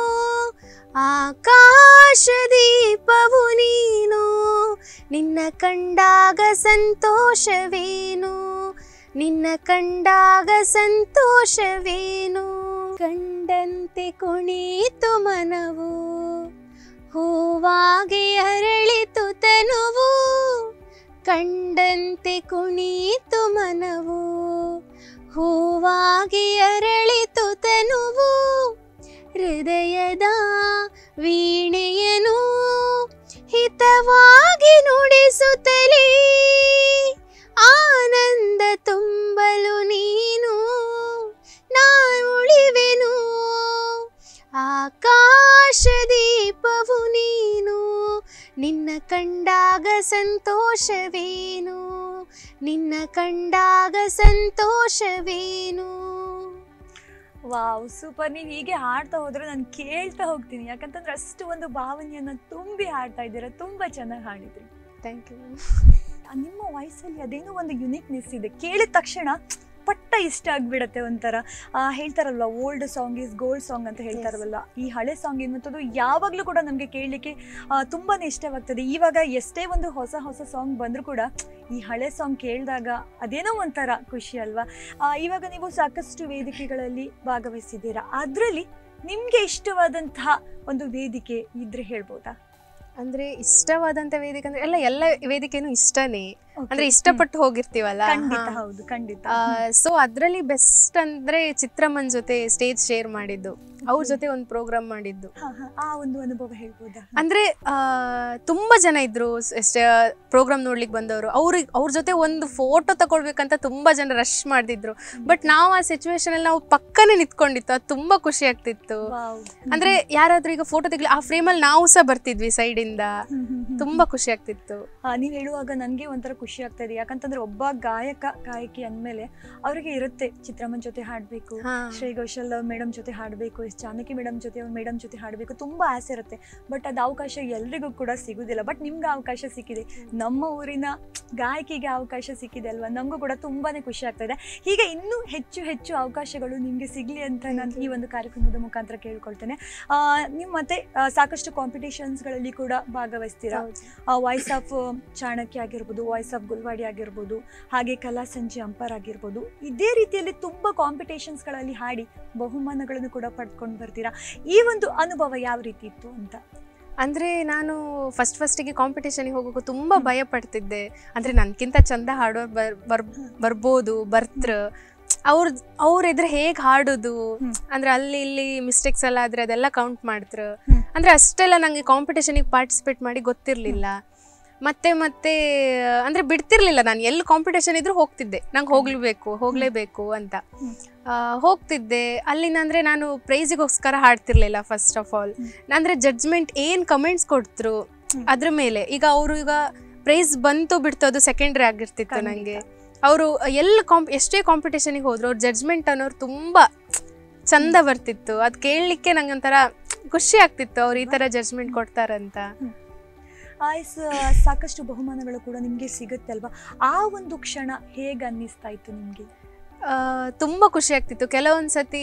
ಆಕಾಶ ದೀಪವು ನೀನು ನಿನ್ನ ಕಂಡಾಗ ಸಂತೋಷವೇನು ನಿನ್ನ ಕಂಡಾಗ ಸಂತೋಷವೇನು ಕಂಡಂತೆ ಕುಣಿತು ಮನವು ಹೂವಾಗಿ ಅರಳಿತು ತನುವು ಕಂಡಂತೆ ಕುಣಿತು ಮನವು ಹೂವಾಗಿ ಅರಳಿತು ತನುವು ಹೃದಯದ ವೀಣೆಯನು ಹಿತವಾಗಿ ನುಡಿಸುತ್ತಲೇ ಆನಂದ ತುಂಬಲು ನೀನು ನಾನುಳಿವೆನು ಆಕಾಶ ದೀಪವು ನೀನು ನಿನ್ನ ಕಂಡಾಗ ಸಂತೋಷವೇನು ನಿನ್ನ ಕಂಡಾಗ ಸಂತೋಷವೇನು ವಾವ್ ಸೂಪರ್ ನೀವು ಹೀಗೆ ಹಾಡ್ತಾ ಹೋದ್ರೆ ನಾನು ಕೇಳ್ತಾ ಹೋಗ್ತೀನಿ ಯಾಕಂತಂದ್ರೆ ಅಷ್ಟು ಒಂದು ಭಾವನೆಯನ್ನ ತುಂಬಿ ಹಾಡ್ತಾ ಇದ್ದೀರಾ ತುಂಬಾ ಚೆನ್ನಾಗಿ ಹಾಡಿದ್ರಿ ಥ್ಯಾಂಕ್ ಯು ಆ ನಿಮ್ಮ ವಾಯ್ಸಲ್ಲಿ ಅದೇನೋ ಒಂದು ಯುನಿಕ್ನೆಸ್ ಇದೆ ಕೇಳಿದ ತಕ್ಷಣ ಪಟ್ಟ ಇಷ್ಟ ಆಗ್ಬಿಡತ್ತೆ ಒಂಥರ ಆ, ಹೇಳ್ತಾರಲ್ವ old song is gold song ಅಂತ ಹೇಳ್ತಾರಲ್ವ ಈ ಹಳೆ ಸಾಂಗ್ ಎನ್ನುವಂಥದ್ದು ಯಾವಾಗಲೂ ಕೂಡ ನಮಗೆ ಕೇಳಲಿಕ್ಕೆ ತುಂಬಾನೇ ಇಷ್ಟವಾಗ್ತದೆ ಇವಾಗ ಎಷ್ಟೇ ಒಂದು ಹೊಸ ಹೊಸ ಸಾಂಗ್ ಬಂದರೂ ಕೂಡ ಈ ಹಳೆ ಸಾಂಗ್ ಕೇಳಿದಾಗ ಅದೇನೋ ಒಂಥರ ಖುಷಿ ಅಲ್ವಾ ಆ, ಇವಾಗ ನೀವು ಸಾಕಷ್ಟು ವೇದಿಕೆಗಳಲ್ಲಿ ಭಾಗವಹಿಸಿದ್ದೀರಾ ಅದರಲ್ಲಿ ನಿಮಗೆ ಇಷ್ಟವಾದಂತಹ ಒಂದು ವೇದಿಕೆ ಇದ್ರೆ ಹೇಳ್ಬೋದಾ ಅಂದ್ರೆ ಇಷ್ಟವಾದಂತ ವೇದಿಕೆ ಅಂದ್ರೆ ಎಲ್ಲ ಎಲ್ಲ ವೇದಿಕೆನೂ ಇಷ್ಟನೇ Okay. ಅಂದ್ರೆ ಇಷ್ಟಪಟ್ಟು ಹೋಗಿರ್ತೀವಲ್ಲ ಖಂಡಿತ ಹೌದು ಖಂಡಿತ ಸೊ ಅದ್ರಲ್ಲಿ ಬೆಸ್ಟ್ ಅಂದ್ರೆ ಚಿತ್ರಮ್ಮನ್ ಜೊತೆ ಸ್ಟೇಜ್ ಶೇರ್ ಮಾಡಿದ್ದು ಅವ್ರ ಜೊತೆ ಒಂದು ಪ್ರೋಗ್ರಾಮ್ ಮಾಡಿದ್ದು ಹಾ, ಹಾ. ಆ ಒಂದು ಅನುಭವ ಹೇಳ್ಬೋದಾ ಅಂದ್ರೆ ಆ, ತುಂಬಾ ಜನ ಇದ್ರು ಪ್ರೋಗ್ರಾಮ್ ನೋಡ್ಲಿಕ್ಕೆ ಬಂದವರು ಅವ್ರಿಗೆ ಅವ್ರ ಜೊತೆ ಒಂದು ಫೋಟೋ ತಗೊಳ್ಬೇಕಂತ ತುಂಬಾ ಜನ ರಶ್ ಮಾಡ್ತಿದ್ರು ಬಟ್ ನಾವು ಆ ಸಿಚುವೇಶನ್ ಅಲ್ಲಿ ನಾವು ಪಕ್ಕನೆ ನಿಂತ್ಕೊಂಡಿತ್ತು ಅದು ತುಂಬಾ ಖುಷಿ ಆಗ್ತಿತ್ತು ವಾವ್. ಅಂದ್ರೆ ಯಾರಾದ್ರೂ ಈಗ ಫೋಟೋ ತೆಗ್ಲಿ ಆ ಫ್ರೇಮಲ್ಲಿ ನಾವು ಸಹ ಬರ್ತಿದ್ವಿ ಸೈಡ್ ಇಂದ ಹ್ಮ್, ಹ್ಮ್, ಹ್ಮ್. ತುಂಬಾ ಖುಷಿ ಆಗ್ತಿತ್ತು ಆ, ನೀವ್ ಹೇಳುವಾಗ ನನ್ಗೆ ಒಂಥರ ಖುಷಿ ಆಗ್ತಾ ಇದೆ ಯಾಕಂತಂದ್ರೆ ಒಬ್ಬ ಗಾಯಕ ಗಾಯಕಿ ಅಂದ್ಮೇಲೆ ಅವರಿಗೆ ಇರುತ್ತೆ ಚಿತ್ರಮ್ಮನ್ ಜೊತೆ ಹಾಡ್ಬೇಕು ಹಾ. ಶ್ರೀ ಘೋಷಲ್ ಮೇಡಮ್ ಜೊತೆ ಹಾಡಬೇಕು ಎಸ್ ಜಾನಕಿ ಮೇಡಮ್ ಜೊತೆ ಮೇಡಮ್ ಜೊತೆ ಹಾಡಬೇಕು ತುಂಬಾ ಆಸೆ ಇರುತ್ತೆ ಬಟ್ ಅದು ಅವಕಾಶ ಎಲ್ರಿಗೂ ಕೂಡ ಸಿಗುದಿಲ್ಲ ಬಟ್ ನಿಮ್ಗೆ ಅವಕಾಶ ಸಿಕ್ಕಿದೆ ನಮ್ಮ ಊರಿನ ಗಾಯಕಿಗೆ ಅವಕಾಶ ಸಿಕ್ಕಿದೆ ಅಲ್ವಾ ನಮಗೂ ಕೂಡ ತುಂಬಾನೇ ಖುಷಿ ಆಗ್ತಾ ಇದೆ ಹೀಗೆ ಇನ್ನೂ ಹೆಚ್ಚು ಹೆಚ್ಚು ಅವಕಾಶಗಳು ನಿಮ್ಗೆ ಸಿಗ್ಲಿ ಅಂತ ನಾನು ಈ ಒಂದು ಕಾರ್ಯಕ್ರಮದ ಮುಖಾಂತರ ಕೇಳ್ಕೊಳ್ತೇನೆ ಆ, ನೀವು ಮತ್ತೆ ಆ, ಸಾಕಷ್ಟು ಕಾಂಪಿಟೇಷನ್ಸ್ಗಳಲ್ಲಿ ಕೂಡ ಭಾಗವಹಿಸ್ತೀರಾ ಹೌದು. ವಾಯ್ಸ್ ಆಫ್ ಚಾಣಕ್ಯ ಆಗಿರ್ಬೋದು ವಾಯ್ಸ್ ಆಫ್ ಗುಲ್ವಾಡಿ ಆಗಿರ್ಬೋದು ಹಾಗೆ ಕಲಾ ಸಂಜೆ ಅಂಪರ್ ಆಗಿರ್ಬೋದು ಇದೇ ರೀತಿಯಲ್ಲಿ ತುಂಬ ಕಾಂಪಿಟೇಷನ್ಸ್ಗಳಲ್ಲಿ ಹಾಡಿ ಬಹುಮಾನಗಳನ್ನು ಕೂಡ ಪಡ್ಕೊಂಡು ಬರ್ತೀರಾ ಈ ಒಂದು ಅನುಭವ ಯಾವ ರೀತಿ ಇತ್ತು ಅಂತ ಅಂದ್ರೆ ನಾನು ಫಸ್ಟ್ ಫಸ್ಟಿಗೆ ಕಾಂಪಿಟೇಷನ್ಗೆ ಹೋಗೋಕೆ ತುಂಬಾ ಭಯ ಪಡ್ತಿದ್ದೆ ಅಂದ್ರೆ ನನ್ಕಿಂತ ಚಂದ ಹಾಡೋರು ಬರ್ ಬರ್ ಬರ್ಬೋದು ಬರ್ತ್ರ ಅವ್ರ ಅವ್ರ ಎದುರು ಹೇಗೆ ಹಾಡೋದು ಹ್ಮ್. ಅಂದ್ರೆ ಅಲ್ಲಿ ಇಲ್ಲಿ ಮಿಸ್ಟೇಕ್ಸ್ ಎಲ್ಲ ಆದ್ರೆ ಅದೆಲ್ಲ ಕೌಂಟ್ ಮಾಡ್ತ್ರ ಹ್ಮ್. ಅಂದ್ರೆ ಅಷ್ಟೆಲ್ಲ ನಂಗೆ ಕಾಂಪಿಟೇಷನಿಗೆ ಪಾರ್ಟಿಸಿಪೇಟ್ ಮಾಡಿ ಗೊತ್ತಿರಲಿಲ್ಲ ಮತ್ತೆ ಮತ್ತೆ ಅಂದ್ರೆ ಬಿಡ್ತಿರ್ಲಿಲ್ಲ ನಾನು ಎಲ್ಲಿ ಕಾಂಪಿಟೇಷನ್ ಇದ್ರೂ ಹೋಗ್ತಿದ್ದೆ ನಂಗೆ ಹೋಗ್ಲೇಬೇಕು ಹೋಗ್ಲೇಬೇಕು ಅಂತ ಹ್ಮ್. ಆ, ಹೋಗ್ತಿದ್ದೆ ಅಲ್ಲಿಂದ ಅಂದ್ರೆ ನಾನು ಪ್ರೈಸಿಗೋಸ್ಕರ ಹಾಡ್ತಿರ್ಲಿಲ್ಲ ಫಸ್ಟ್ ಆಫ್ ಆಲ್ ಹ್ಮ್. ಅಂದ್ರೆ ಜಡ್ಜ್ಮೆಂಟ್ ಏನ್ ಕಮೆಂಟ್ಸ್ ಕೊಡ್ತರು ಹ್ಮ್. ಅದ್ರ ಮೇಲೆ ಈಗ ಅವರು ಈಗ ಪ್ರೈಸ್ ಬಂತು ಬಿಡ್ತು ಅದು ಸೆಕೆಂಡ್ರಿ ಆಗಿರ್ತಿತ್ತು ಖಂಡಿತ. ನಂಗೆ ಅವರು ಎಲ್ಲಿ ಕಾಂಪ್ ಎಷ್ಟೇ ಕಾಂಪಿಟೇಷನಿಗೆ ಹೋದ್ರು ಅವ್ರ ಜಡ್ಜ್ಮೆಂಟ್ ಅನ್ನೋರು ತುಂಬಾ ಚಂದ ಬರ್ತಿತ್ತು ಅದ್ ಕೇಳಲಿಕ್ಕೆ ನಂಗೆ ಒಂಥರ ಖುಷಿ ಆಗ್ತಿತ್ತು ಅವ್ರು ಈ ತರ ಜಡ್ಜ್ಮೆಂಟ್ ಕೊಡ್ತಾರಂತ ಆಯ್ಸ್ ಸಾಕಷ್ಟು ಬಹುಮಾನಗಳು ಕೂಡ ನಿಮ್ಗೆ ಸಿಗುತ್ತೆ ಅಲ್ವಾ ಆ ಒಂದು ಕ್ಷಣ ಹೇಗೆ ಅನ್ನಿಸ್ತಾ ಇತ್ತು ನಿಮ್ಗೆ ಆ, ತುಂಬಾ ಖುಷಿ ಆಗ್ತಿತ್ತು ಕೆಲವೊಂದ್ ಸತಿ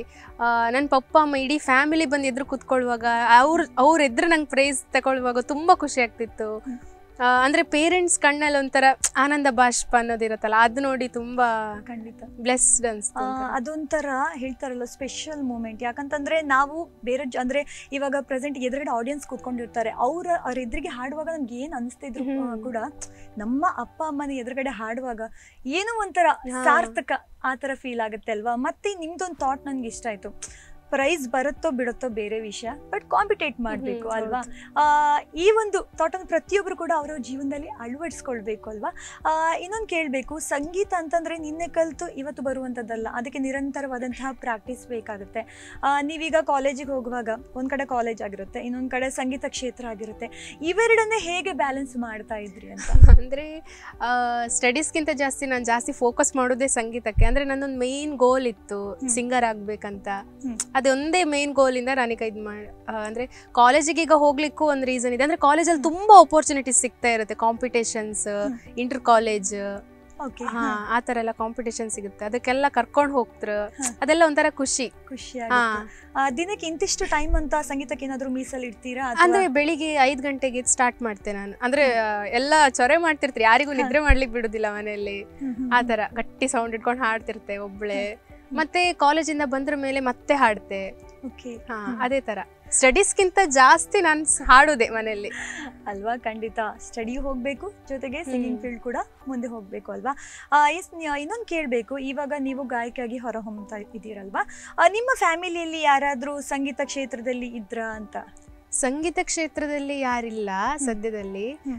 ನನ್ನ ಪಪ್ಪ ಅಮ್ಮ ಇಡೀ ಫ್ಯಾಮಿಲಿ ಬಂದು ಎದುರು ಕೂತ್ಕೊಳ್ಳುವಾಗ ಅವ್ರ ಅವ್ರ ಎದುರು ನಂಗೆ ಪ್ರೈಸ್ ತಗೊಳ್ಳುವಾಗ ತುಂಬಾ ಖುಷಿ ಆಗ್ತಿತ್ತು ಹ್ಮ್. ಆ, ಅಂದ್ರೆ ಪೇರೆಂಟ್ಸ್ ಕಣ್ಣಲ್ಲಿ ಒಂಥರ ಆನಂದ ಬಾಷ್ಪ ಅನ್ನೋದಿರತ್ತಲ್ಲ ಅದು ನೋಡಿ ತುಂಬಾ ಖಂಡಿತ ಬ್ಲೆಸ್ಡ್ ಅನ್ಸ್ತು ಆ, ಒಂಥರ. ಅದೊಂಥರ ಹೇಳ್ತಾರಲ್ಲ ಸ್ಪೆಷಲ್ ಮೂಮೆಂಟ್ ಯಾಕಂತಂದ್ರೆ ನಾವು ಬೇರೆ ಜ- ಅಂದ್ರೆ ಇವಾಗ ಪ್ರೆಸೆಂಟ್ ಎದುರುಗಡೆ ಆಡಿಯನ್ಸ್ ಕೂತ್ಕೊಂಡಿರ್ತಾರೆ ಅವ್ರ ಅವ್ರ ಎದುರಿಗೆ ಹಾಡುವಾಗ ನಮ್ಗೆ ಏನ್ ಅನಿಸ್ತಿದ್ರು ಹ್ಮ್. ಕೂಡ ನಮ್ಮ ಅಪ್ಪ ಅಮ್ಮನ ಎದುರುಗಡೆ ಹಾಡುವಾಗ ಏನೋ ಒಂಥರ ಹಾ. ಸಾರ್ಥಕ ಆ ಥರ ಫೀಲ್ ಆಗುತ್ತೆ ಅಲ್ವಾ ಮತ್ತೆ ನಿಮ್ದೊಂದು ಥಾಟ್ ನನ್ಗೆ ಇಷ್ಟ ಆಯ್ತು ಪ್ರೈಸ್ ಬರುತ್ತೋ ಬಿಡುತ್ತೋ ಬೇರೆ ವಿಷಯ ಬಟ್ ಕಾಂಪಿಟೇಟ್ ಮಾಡಬೇಕು ಹ್ಮ್, ಅಲ್ವಾ ಹೌದು. ಆ, ಈ ಒಂದು ಥಾಟನ್ನು ಪ್ರತಿಯೊಬ್ಬರು ಕೂಡ ಅವರ ಜೀವನದಲ್ಲಿ ಅಳವಡಿಸ್ಕೊಳ್ಬೇಕು ಅಲ್ವಾ ಇನ್ನೊಂದು ಕೇಳಬೇಕು ಸಂಗೀತ ಅಂತಂದರೆ ನಿನ್ನೆ ಕಲಿತು ಇವತ್ತು ಬರುವಂಥದ್ದಲ್ಲ ಅದಕ್ಕೆ ನಿರಂತರವಾದಂತಹ ಪ್ರಾಕ್ಟೀಸ್ ಬೇಕಾಗುತ್ತೆ ಆ, ನೀವೀಗ ಕಾಲೇಜಿಗೆ ಹೋಗುವಾಗ ಒಂದು ಕಡೆ ಕಾಲೇಜ್ ಆಗಿರುತ್ತೆ ಇನ್ನೊಂದು ಕಡೆ ಸಂಗೀತ ಕ್ಷೇತ್ರ ಆಗಿರುತ್ತೆ ಇವೆರಡನ್ನೇ ಹೇಗೆ ಬ್ಯಾಲೆನ್ಸ್ ಮಾಡ್ತಾ ಇದ್ರಿ ಅಂತ ಅಂದ್ರೆ ಸ್ಟಡೀಸ್ಗಿಂತ ಜಾಸ್ತಿ ನಾನು ಜಾಸ್ತಿ ಫೋಕಸ್ ಮಾಡೋದೇ ಸಂಗೀತಕ್ಕೆ ಅಂದ್ರೆ ನನ್ನೊಂದು ಮೇನ್ ಗೋಲ್ ಇತ್ತು ಹ್ಮ್. ಸಿಂಗರ್ ಆಗ್ಬೇಕಂತ ಹ್ಮ್. ಅದೊಂದೇ ಮೇನ್ ಗೋಲ್ ಇಂದ ನನಗೆ ಇದು ಮಾಡಿ ಅಂದ್ರೆ ಕಾಲೇಜಿಗೆ ಈಗ ಹೋಗ್ಲಿಕ್ಕೂ ಒಂದು ರೀಸನ್ ಇದೆ ಅಂದ್ರೆ ಕಾಲೇಜಲ್ಲಿ ತುಂಬಾ ಅಪರ್ಚುನಿಟೀಸ್ ಸಿಗ್ತಾ ಇರುತ್ತೆ ಕಾಂಪಿಟೇಷನ್ಸ್ ಹ್ಮ್. ಇಂಟರ್ ಕಾಲೇಜ್ ಓಕೆ ಹಾ ಆ ತರ ಎಲ್ಲ ಕಾಂಪಿಟೇಷನ್ ಸಿಗುತ್ತೆ ಅದಕ್ಕೆಲ್ಲ ಕರ್ಕೊಂಡು ಹೋಗ್ತಾರ ಹಾ. ಅದೆಲ್ಲ ಒಂಥರ ಖುಷಿ ಖುಷಿ ಹಾ ಆಗುತ್ತೆ ಆ, ದಿನಕ್ಕೆ ಇಂತಿಷ್ಟು ಟೈಮ್ ಅಂತ ಸಂಗೀತಕ್ಕೆ ಏನಾದರೂ ಮೀಸಲಿಡ್ತೀರಾ ಅಂದ್ರೆ ಅಥವಾ ಬೆಳಿಗ್ಗೆ ಐದ್ ಗಂಟೆಗೆ ಸ್ಟಾರ್ಟ್ ಮಾಡ್ತೆ ನಾನು ಅಂದ್ರೆ ಆ, ಎಲ್ಲ ಚೊರೆ ಮಾಡ್ತಿರ್ತೀರಿ ಯಾರಿಗೂ ಹಾ. ನಿದ್ರೆ ಮಾಡ್ಲಿಕ್ಕೆ ಬಿಡುದಿಲ್ಲ ಮನೆಯಲ್ಲಿ ಹ್ಮ್, ಹ್ಮ್, ಆ ತರ ಗಟ್ಟಿ ಸೌಂಡ್ ಇಟ್ಕೊಂಡು ಹಾಡ್ತಿರ್ತೆ ಒಬ್ಳೆ ಹ್ಮ್. ಮತ್ತೆ ಕಾಲೇಜಿಂದ ಬಂದ್ರ ಮೇಲೆ ಮತ್ತೆ ಹಾಡ್ತೆ ಓಕೆ ಹಾ ಹ್ಮ್. ಅದೇ ತರ ಸ್ಟಡೀಸ್ಗಿಂತ ಜಾಸ್ತಿ ನಾನು ಹಾಡೋದೆ ಮನೆಯಲ್ಲಿ ಅಲ್ವಾ ಖಂಡಿತ ಸ್ಟಡಿ ಹೋಗಬೇಕು ಜೊತೆಗೆ ಸಿಂಗಿಂಗ್ ಹ್ಮ್. ಫೀಲ್ಡ್ ಕೂಡ ಮುಂದೆ ಹೋಗಬೇಕು ಅಲ್ವಾ ಆ, ಎಸ್ ಇನ್ನೊಂದು ಕೇಳಬೇಕು ಇವಾಗ ನೀವು ಗಾಯಕಿಯಾಗಿ ಹೊರ ಹೊಮ್ತಾ ಇದ್ದೀರಲ್ವಾ ಆ, ನಿಮ್ಮ ಫ್ಯಾಮಿಲಿಯಲ್ಲಿ ಯಾರಾದರೂ ಸಂಗೀತ ಕ್ಷೇತ್ರದಲ್ಲಿ ಇದ್ರಾ ಅಂತ ಸಂಗೀತ ಕ್ಷೇತ್ರದಲ್ಲಿ ಯಾರಿಲ್ಲ ಸದ್ಯದಲ್ಲಿ ಹ್ಮ್.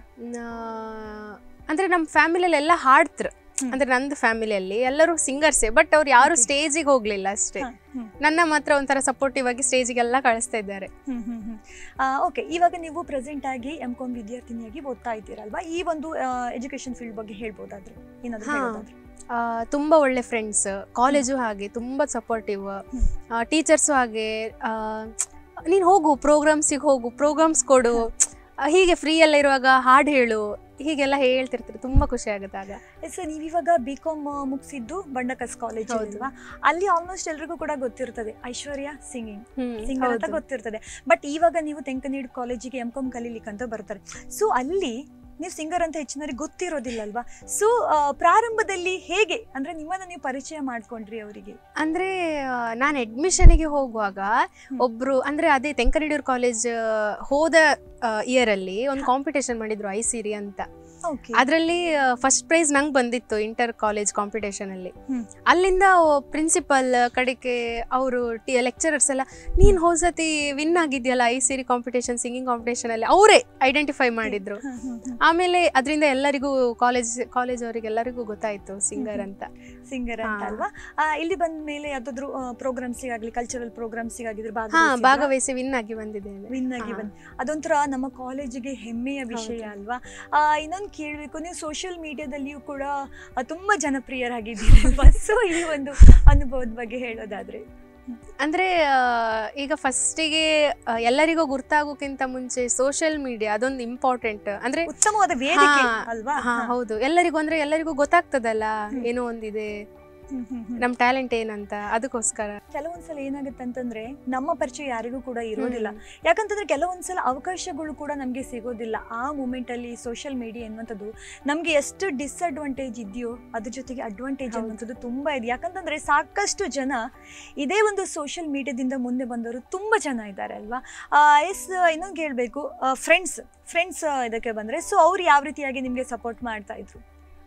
ನಾ- ಅಂದ್ರೆ ನಮ್ಮ ಫ್ಯಾಮಿಲಿಯಲ್ಲಿ ಎಲ್ಲ ಹಾಡ್ತ್ರು ಹ್ಮ್. ಅಂದ್ರೆ ನಂದು ಫ್ಯಾಮಿಲಿಯಲ್ಲಿ ಎಲ್ಲರೂ ಸಿಂಗರ್ಸೇ ಬಟ್ ಅವ್ರು ಯಾರು Okay. ಸ್ಟೇಜಿಗೆ ಹೋಗ್ಲಿಲ್ಲ ಅಷ್ಟೇ ಹ, ಹ್ಮ್. ನನ್ನ ಮಾತ್ರ ಒಂಥರ ಸಪೋರ್ಟಿವ್ ಆಗಿ ಸ್ಟೇಜಿಗೆಲ್ಲ ಕಳಿಸ್ತಾ ಇದ್ದಾರೆ ಹ್ಮ್ ಹ್ಮ್ ಹ್ಮ್ ಓಕೆ ಇವಾಗ ನೀವು ಪ್ರೆಸೆಂಟ್ ಆಗಿ ಎಂ ಕಾಮ್ ವಿದ್ಯಾರ್ಥಿನಿಯಾಗಿ ಓದ್ತಾ ಇದ್ದೀರಲ್ವಾ ಈ ಒಂದು ಎಜುಕೇಶನ್ ಫೀಲ್ಡ್ ಬಗ್ಗೆ ಹೇಳ್ಬೋದಾದ್ರೆ ಏನಾದರೂ ಹಾ. ಹೇಳೋದಾದ್ರೆ ಆ, ತುಂಬಾ ಒಳ್ಳೆ ಫ್ರೆಂಡ್ಸ್ ಕಾಲೇಜು ಹಾಗೆ ತುಂಬಾ ಸಪೋರ್ಟಿವ್ ಹ್ಮ್. ಟೀಚರ್ಸು ಹಾಗೆ ಆ, ನೀನ್ ಹೋಗು ಪ್ರೋಗ್ರಾಮ್ಸಿಗೆ ಹೋಗು ಪ್ರೋಗ್ರಾಮ್ಸ್ ಕೊಡು ಆ, ಹೀಗೆ ಫ್ರೀ ಎಲ್ಲ ಇರುವಾಗ ಹಾಡು ಹೇಳು ಹೀಗೆಲ್ಲ ಹೇಳ್ತಿರ್ತಾರೆ ತುಂಬಾ ಖುಷಿ ಆಗುತ್ತೆ ಆಗ ಎಸ್ ನೀವಿವಾಗ ಬಿ ಕಾಮ್ ಮುಗಿಸಿದ್ದು ಬಂಡಕಸ್ ಕಾಲೇಜ್ ಹೌದು. ಅಲ್ವಾ ಅಲ್ಲಿ ಆಲ್ಮೋಸ್ಟ್ ಎಲ್ರಿಗೂ ಕೂಡ ಗೊತ್ತಿರ್ತದೆ ಐಶ್ವರ್ಯ ಸಿಂಗಿಂಗ್ ಹ್ಮ್, ಸಿಂಗರ್ ಅಂತ ಹೌದು. ಗೊತ್ತಿರ್ತದೆ ಬಟ್ ಇವಾಗ ನೀವು ತೆಂಕನೀಡು ಕಾಲೇಜಿಗೆ ಎಂ ಕಾಮ್ ಕಲೀಲಿಕ್ಕೆ ಅಂತ ಬರ್ತಾರೆ ಸೊ ಅಲ್ಲಿ ನೀವು ಸಿಂಗರ್ ಅಂತ ಹೆಚ್ಚಿನವರಿಗೆ ಗೊತ್ತಿರೋದಿಲ್ಲ ಅಲ್ವಾ ಸೊ ಪ್ರಾರಂಭದಲ್ಲಿ ಹೇಗೆ ಅಂದ್ರೆ ನಿಮ್ಮನ್ನ ನೀವು ಪರಿಚಯ ಮಾಡ್ಕೊಂಡ್ರಿ ಅವರಿಗೆ ಅಂದ್ರೆ ನಾನು ಅಡ್ಮಿಷನ್ಗೆ ಹೋಗುವಾಗ ಹ್ಮ್. ಒಬ್ರು ಅಂದ್ರೆ ಅದೇ ತೆಂಕನಡಿಯೂರ್ ಕಾಲೇಜ್ ಹೋದ ಇಯರ್ ಅಲ್ಲಿ ಒಂದು ಕಾಂಪಿಟೇಷನ್ ಮಾಡಿದ್ರು ಐ ಸಿರಿ ಅಂತ ಓಕೆ ಅದರಲ್ಲಿ ಫಸ್ಟ್ ಪ್ರೈಸ್ ನಂಗೆ ಬಂದಿತ್ತು ಇಂಟರ್ ಕಾಲೇಜ್ ಕಾಂಪಿಟೇಷನ್ ಅಲ್ಲಿ ಹ್ಮ್. ಅಲ್ಲಿಂದ ಪ್ರಿನ್ಸಿಪಲ್ ಕಡೆಗೆ ಅವರು ಲೆಕ್ಚರರ್ಸ್ ಎಲ್ಲ ನೀನ್ ಹೋದ್ಸತಿ ವಿನ್ ಆಗಿದ್ಯಲ್ಲ ಐ ಸಿರಿ ಕಾಂಪಿಟೇಷನ್ ಸಿಂಗಿಂಗ್ ಕಾಂಪಿಟೇಷನ್ ಅಲ್ಲಿ ಅವರೇ ಐಡೆಂಟಿಫೈ ಮಾಡಿದ್ರು ಆಮೇಲೆ ಅದರಿಂದ ಎಲ್ಲರಿಗೂ ಕಾಲೇಜ್ ಕಾಲೇಜ್ ಅವರಿಗೆಲ್ಲರಿಗೂ ಗೊತ್ತಾಯ್ತು ಸಿಂಗರ್ ಅಂತ ಸಿಂಗರ್ ಅಂತ ಹಾ. ಅಲ್ವಾ ಆ, ಇಲ್ಲಿ ಬಂದ ಮೇಲೆ ಯಾವ್ದಾದ್ರು ಪ್ರೋಗ್ರಾಮ್ಸಿಗಾಗ್ಲಿ ಕಲ್ಚರಲ್ ಪ್ರೋಗ್ರಾಮ್ಸಿಗಾಗಿದ್ರು ಹಾ ಭಾಗವಹಿಸಿದ್ರಾ? ಭಾಗವಹಿಸಿ ವಿನ್ ಆಗಿ ಬಂದಿದ್ದೇನೆ ವಿನ್ ಆಗಿ ಹಾ. ಬಂದ್ ಅದೊಂಥರ ನಮ್ಮ ಕಾಲೇಜಿಗೆ ಹೆಮ್ಮೆಯ ವಿಷಯ ಹೌದು. ಅಲ್ವಾ ಆ, ಇನ್ನೊಂದು ಕೇಳಬೇಕು ನೀವು ಸೋಷಿಯಲ್ ಮೀಡಿಯಾದಲ್ಲಿಯೂ ಕೂಡ ಆ, ತುಂಬಾ ಜನಪ್ರಿಯರಾಗಿದ್ದೀರಿ ಅಲ್ವಾ ಸೊ ಈ ಒಂದು ಅನುಭವದ ಬಗ್ಗೆ ಹೇಳೋದಾದ್ರೆ ಅಂದ್ರೆ ಆ, ಈಗ ಫಸ್ಟಿಗೆ ಎಲ್ಲರಿಗೂ ಗುರ್ತಾಗೋಕ್ಕಿಂತ ಮುಂಚೆ ಸೋಷಿಯಲ್ ಮೀಡಿಯಾ ಅದೊಂದು ಇಂಪಾರ್ಟೆಂಟ್ ಅಂದ್ರೆ ಉತ್ತಮವಾದ ವೇದಿಕೆ ಹಾ, ಅಲ್ವಾ ಹಾ ಹೌದು ಎಲ್ಲರಿಗೂ ಅಂದ್ರೆ ಎಲ್ಲರಿಗೂ ಗೊತ್ತಾಗ್ತದಲ್ಲ ಹ್ಮ್. ಏನೋ ಒಂದಿದೆ ಹ್ಮ್, ಹ್ಮ್, ಹ್ಮ್. ನಮ್ ಟ್ಯಾಲೆಂಟ್ ಏನಂತ ಅದಕ್ಕೋಸ್ಕರ ಕೆಲವೊಂದ್ಸಲ ಏನಾಗುತ್ತೆ ಅಂತಂದ್ರೆ ನಮ್ಮ ಪರಿಚಯ ಯಾರಿಗೂ ಕೂಡ ಇರೋದಿಲ್ಲ ಹ್ಮ್. ಯಾಕಂತಂದ್ರೆ ಕೆಲವೊಂದ್ಸಲ ಅವಕಾಶಗಳು ಕೂಡ ನಮಗೆ ಸಿಗೋದಿಲ್ಲ ಆ ಮೂಮೆಂಟ್ ಅಲ್ಲಿ ಸೋಷಿಯಲ್ ಮೀಡಿಯಾ ಎನ್ನುವಂಥದ್ದು ನಮಗೆ ಎಷ್ಟು ಡಿಸ್ಅಡ್ವಾಂಟೇಜ್ ಇದೆಯೋ ಅದ್ರ ಜೊತೆಗೆ ಅಡ್ವಾಂಟೇಜ್ ಹೌದು. ಅನ್ನುವಂಥದ್ದು ತುಂಬಾ ಇದೆ ಯಾಕಂತಂದ್ರೆ ಸಾಕಷ್ಟು ಜನ ಇದೇ ಒಂದು ಸೋಷಿಯಲ್ ಮೀಡಿಯಾದಿಂದ ಮುಂದೆ ಬಂದವರು ತುಂಬಾ ಜನ ಇದ್ದಾರೆ ಅಲ್ವಾ ಎಸ್ ಇನ್ನೊಂದು ಕೇಳಬೇಕು ಫ್ರೆಂಡ್ಸ್ ಫ್ರೆಂಡ್ಸ್ ಇದಕ್ಕೆ ಬಂದ್ರೆ ಸೊ ಅವ್ರು ಯಾವ ರೀತಿಯಾಗಿ ನಿಮಗೆ ಸಪೋರ್ಟ್ ಮಾಡ್ತಾ ಇದ್ರು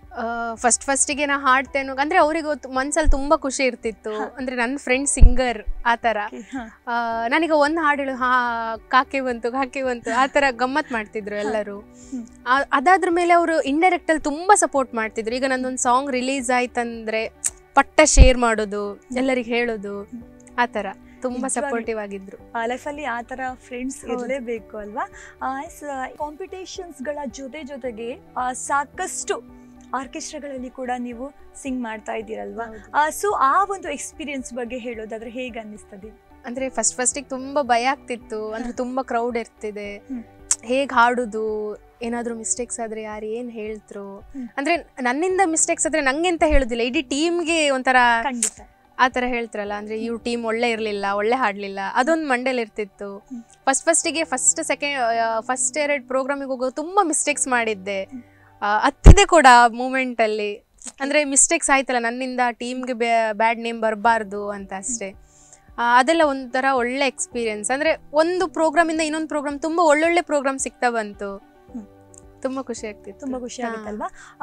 ಫಸ್ಟ್ ಫಸ್ಟಿಗೆ ನಾ ಹಾಡ್ತೇನೋ ಅಂದ್ರೆ ಅವ್ರಿಗೆ ಮನ್ಸಲ್ಲಿ ತುಂಬಾ ಖುಷಿ ಇರ್ತಿತ್ತು ಹಾ. ಅಂದ್ರೆ ನನ್ನ ಫ್ರೆಂಡ್ ಸಿಂಗರ್ ಆ ತರ ಹಾ. ಆ, ನನಗೆ ಒಂದು ಹಾಡು ಹೇಳು ಹಾ ಕಾಕೆ ಬಂತು ಕಾಕೆ ಬಂತು ಆ ತರ ಗಮ್ಮತ್ ಮಾಡ್ತಿದ್ರು ಎಲ್ಲರೂ ಹ್ಮ್. ಆ- ಅದಾದ್ರ ಮೇಲೆ ಅವರು ಇಂಡೈರೆಕ್ಟ್ ಅಲ್ಲಿ ತುಂಬಾ ಸಪೋರ್ಟ್ ಮಾಡ್ತಿದ್ರು ಈಗ ನಂದೊಂದು ಸಾಂಗ್ ರಿಲೀಸ್ ಆಯ್ತಂದ್ರೆ ಪಟ್ಟ ಶೇರ್ ಮಾಡೋದು ಎಲ್ಲರಿಗೆ ಹೇಳೋದು ಆ ತರ ತುಂಬಾ ನಿಜವಾಗ್ಲೂ. ಸಪೋರ್ಟಿವ್ ಆಗಿದ್ರು ಲೈಫಲ್ಲಿ ಆ ಥರ ಫ್ರೆಂಡ್ಸ್ ಹೌದು. ಇರಲೇಬೇಕು ಅಲ್ವಾ ಕಾಂಪಿಟೇಷನ್ಸ್ಗಳ ಜೊತೆ ಜೊತೆಗೆ ಆ, ಸಾಕಷ್ಟು ಆರ್ಕೆಸ್ಟ್ರಾಗಳಲ್ಲಿ ಕೂಡ ನೀವು ಸಿಂಗ್ ಮಾಡ್ತಾ ಇದ್ದೀರಲ್ವಾ ಹೌದು. ಸೊ ಆ ಒಂದು ಎಕ್ಸ್ಪೀರಿಯನ್ಸ್ ಬಗ್ಗೆ ಹೇಳೋದಾದ್ರೆ ಹೇಗೆ ಅನ್ನಿಸ್ತದೆ ಅಂದ್ರೆ ಫಸ್ಟ್ ಫಸ್ಟಿಗೆ ತುಂಬಾ ಭಯ ಆಗ್ತಿತ್ತು ಅಂದ್ರೆ ತುಂಬಾ ಕ್ರೌಡ್ ಇರ್ತಿದೆ ಹ್ಮ್. ಹೇಗ್ ಹಾಡುದು ಏನಾದ್ರೂ ಮಿಸ್ಟೇಕ್ಸ್ ಆದ್ರೆ ಯಾರು ಏನ್ ಹೇಳ್ತ್ರು ಹ್ಮ್. ಅಂದ್ರೆ ನನ್ನಿಂದ ಮಿಸ್ಟೇಕ್ಸ್ ಆದ್ರೆ ನಂಗೆ ಅಂತ ಹೇಳುದಿಲ್ಲ ಇಡೀ ಟೀಮ್ಗೆ ಒಂಥರ ಖಂಡಿತ ಆ ಥರ ಹೇಳ್ತಾರಲ್ಲ ಅಂದ್ರೆ ಇವ್ರ ಟೀಮ್ ಒಳ್ಳೆ ಇರಲಿಲ್ಲ ಒಳ್ಳೆ ಹಾಡ್ಲಿಲ್ಲ ಅದೊಂದು ಮಂಡೇಲಿ ಇರ್ತಿತ್ತು ಹ್ಮ್. ಫಸ್ಟ್ ಫಸ್ಟಿಗೆ ಫಸ್ಟ್ ಸೆಕೆಂಡ್ ಫಸ್ಟ್ ಎರಡು ಪ್ರೋಗ್ರಾಮಿಗೆ ಹೋಗೋ ತುಂಬಾ ಮಿಸ್ಟೇಕ್ಸ್ ಮಾಡಿದ್ದೆ ಆ, ಹತ್ತಿದೆ ಕೂಡ ಮೂಮೆಂಟ್ ಅಲ್ಲಿ ಅಂದ್ರೆ ಮಿಸ್ಟೇಕ್ಸ್ ಆಯ್ತಲ್ಲ ನನ್ನಿಂದ ಟೀಮ್ಗೆ ಬ್ಯಾಡ್ ನೇಮ್ ಬರಬಾರ್ದು ಅಂತ ಅಷ್ಟೇ ಆ, ಅದೆಲ್ಲ ಒಂಥರ ಒಳ್ಳೆ ಎಕ್ಸ್ಪೀರಿಯನ್ಸ್ ಅಂದ್ರೆ ಒಂದು ಪ್ರೋಗ್ರಾಮ್ ಇಂದ ಇನ್ನೊಂದು ಪ್ರೋಗ್ರಾಮ್ ತುಂಬಾ ಒಳ್ಳೊಳ್ಳೆ ಪ್ರೋಗ್ರಾಮ್ ಸಿಗ್ತಾ ಬಂತು ಹ್ಮ್. ತುಂಬಾ ಖುಷಿ ಆಗ್ತಿತ್ತು ತುಂಬಾ ಖುಷಿ ಹಾ. ಆಗುತ್ತಲ್ವಾ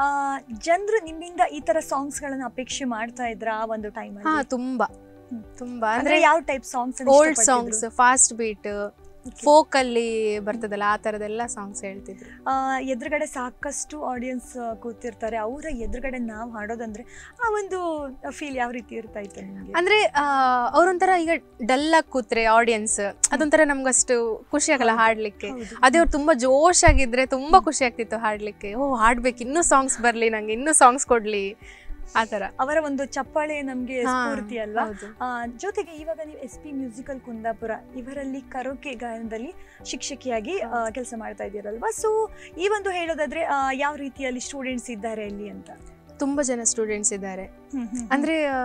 ಜನರು ನಿಮ್ಮಿಂದ ಈ ತರ ಸಾಂಗ್ಸ್ ಗಳನ್ನ ಅಪೇಕ್ಷೆ ಮಾಡ್ತಾ ಇದ್ರ ಆ ಒಂದು ಟೈಮ್ ಹಾ ಅಲ್ಲಿ ತುಂಬಾ ಹ್ಮ್. ತುಂಬಾ ಅಂದ್ರೆ ಅಂದ್ರೆ ಯಾವ type songs old songs fast beat folk ಅಲ್ಲಿ ಬರ್ತದಲ್ಲ ಆ ತರದೆಲ್ಲ ಸಾಂಗ್ಸ್ ಹೇಳ್ತಿದ್ರು ಎದುರುಗಡೆ ಸಾಕಷ್ಟು ಆಡಿಯನ್ಸ್ ಕೂತಿರ್ತಾರೆ ಅವರ ಎದುರುಗಡೆ ನಾವು ಹಾಡೋದಂದ್ರೆ ಆ ಒಂದು ಫೀಲ್ ಯಾವ ರೀತಿ ಇರ್ತಾ ಇತ್ತು ನಿಮ್ಗೆ ಅಂದ್ರೆ ಅವ್ರೊಂಥರ ಈಗ ಡಲ್ ಆಗಿ ಕೂತ್ರೆ ಆಡಿಯನ್ಸ್ ಅದೊಂಥರ ನಮ್ಗಷ್ಟು ಖುಷಿ ಆಗಲ್ಲ ಹೌದು. ಹಾಡ್ಲಿಕ್ಕೆ ಹೌದು. ಅದೇ ಅವ್ರು ತುಂಬಾ ಜೋಶ್ ಆಗಿದ್ರೆ ತುಂಬಾ ಖುಷಿ ಆಗ್ತಿತ್ತು ಹಾಡ್ಲಿಕ್ಕೆ ಓ ಹಾಡ್ಬೇಕು ಇನ್ನೂ ಸಾಂಗ್ಸ್ ಬರ್ಲಿ ನಂಗೆ ಇನ್ನೂ ಸಾಂಗ್ಸ್ ಕೊಡ್ಲಿ ಆ ತರ ಅವರ ಒಂದು ಚಪ್ಪಾಳೆ ನಮ್ಗೆ ಹಾ, ಸ್ಫೂರ್ತಿ ಅಲ್ವಾ ಹೌದು. ಆ, ಜೊತೆಗೆ ಇವಾಗ ನೀವು ಎಸ್ ಪಿ ಮ್ಯೂಸಿಕಲ್ ಕುಂದಾಪುರ ಇವರಲ್ಲಿ ಕರೋಕೆ ಗಾಯನದಲ್ಲಿ ಶಿಕ್ಷಕಿಯಾಗಿ ಕೆಲಸ ಮಾಡ್ತಾ ಇದ್ದೀರಲ್ವಾ ಸೊ ಈ ಒಂದು ಹೇಳೋದಾದ್ರೆ ಆ, ಯಾವ ರೀತಿಯಲ್ಲಿ ಸ್ಟೂಡೆಂಟ್ಸ್ ಇದ್ದಾರೆ ಅಲ್ಲಿ ಅಂತ ತುಂಬಾ ಜನ ಸ್ಟೂಡೆಂಟ್ಸ್ ಇದ್ದಾರೆ ಅಂದ್ರೆ ಆ,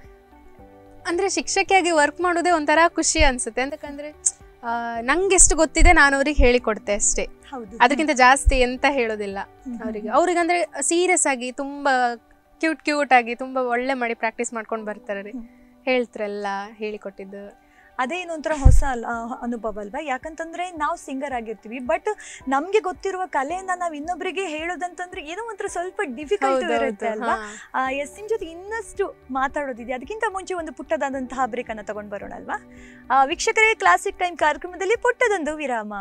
ಅಂದ್ರೆ ಶಿಕ್ಷಕಿಯಾಗಿ ವರ್ಕ್ ಮಾಡೋದೇ ಒಂಥರ ಖುಷಿ ಅನ್ಸುತ್ತೆ ಅಂತಕಂದ್ರೆ ನಂಗೆ ಎಷ್ಟು ಗೊತ್ತಿದೆ ನಾನು ಅವ್ರಿಗೆ ಹೇಳಿಕೊಡ್ತೆ ಅಷ್ಟೇ ಹೌದು ಅದಕ್ಕಿಂತ ಜಾಸ್ತಿ ಎಂತ ಹೇಳೋದಿಲ್ಲ ಹ್ಮ್, ಹ್ಮ್, ಅವರಿಗೆ ಅವ್ರಿಗೆ ಅಂದ್ರೆ ಸೀರಿಯಸ್ ಆಗಿ ತುಂಬಾ ಕ್ಯೂಟ್ ಕ್ಯೂಟ್ ಆಗಿ ತುಂಬಾ ಒಳ್ಳೆ ಮಾಡಿ ಪ್ರಾಕ್ಟೀಸ್ ಮಾಡ್ಕೊಂಡು ಬರ್ತಾರೆ ರೀ ಹ್ಮ್. ಹೇಳ್ತಾರಲ್ಲ ಹೇಳಿಕೊಟ್ಟಿದ್ದು ಅದೇ ಒಂಥರ ಹೊಸ ಅಲ್- ಆ, ಅನುಭವ ಅಲ್ವಾ ಯಾಕಂತಂದ್ರೆ ನಾವು ಸಿಂಗರ್ ಆಗಿರ್ತೀವಿ ಬಟ್ ನಮ್ಗೆ ಗೊತ್ತಿರುವ ಕಲೆಯನ್ನ ನಾವು ಇನ್ನೊಬ್ಬರಿಗೆ ಹೇಳೋದಂತಂದ್ರೆ ಏನೋ ಒಂಥರ ಸ್ವಲ್ಪ ಡಿಫಿಕಲ್ಟ್ ಇರುತ್ತೆ ಅಲ್ವಾ ಎಸ್ ನಿಮ್ ಜೊತೆ ಇನ್ನಷ್ಟು ಮಾತಾಡೋದಿದೆ ಅದಕ್ಕಿಂತ ಮುಂಚೆ ಒಂದು ಪುಟ್ಟದಾದಂತಹ ಬ್ರೇಕ್ ಅನ್ನ ತಗೊಂಡ್ ಬರೋಣ ಅಲ್ವಾ ಆ, ವೀಕ್ಷಕರೇ ಕ್ಲಾಸಿಕ್ ಟೈಮ್ ಕಾರ್ಯಕ್ರಮದಲ್ಲಿ ಪುಟ್ಟದೊಂದು ವಿರಾಮ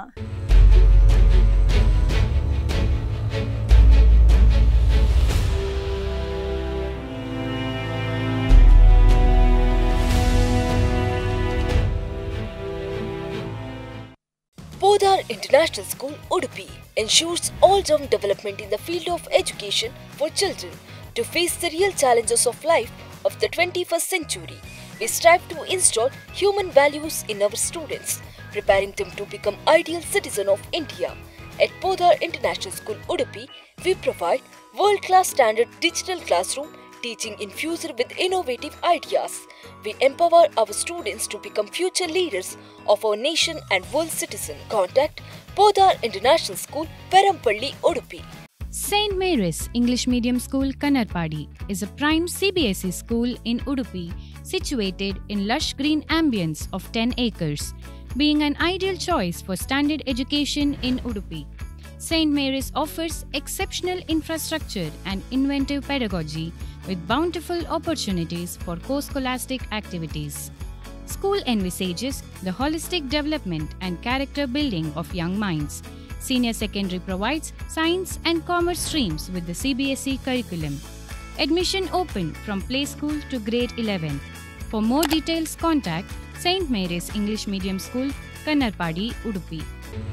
Podar International School, Udupi ensures all-round development in the field of education for children to face the real challenges of life of the 21st century. We strive to install human values in our students, preparing them to become ideal citizen of India. At Podar International School, Udupi, we provide world-class standard digital classroom teaching infused with innovative ideas. We empower our students to become future leaders of our nation and world citizen. Contact Podar International School, Perampalli, Udupi. St. Mary's English Medium School, Kannarpadi is a prime CBSE school in Udupi, situated in lush green ambience of 10 acres, being an ideal choice for standard education in Udupi. St. Mary's offers exceptional infrastructure and inventive pedagogy with bountiful opportunities for co-scholastic activities. School envisages the holistic development and character building of young minds. Senior secondary provides science and commerce streams with the CBSE curriculum. Admission open from play school to grade 11. For more details, contact St. Mary's English Medium School, Kannarpadi, Udupi.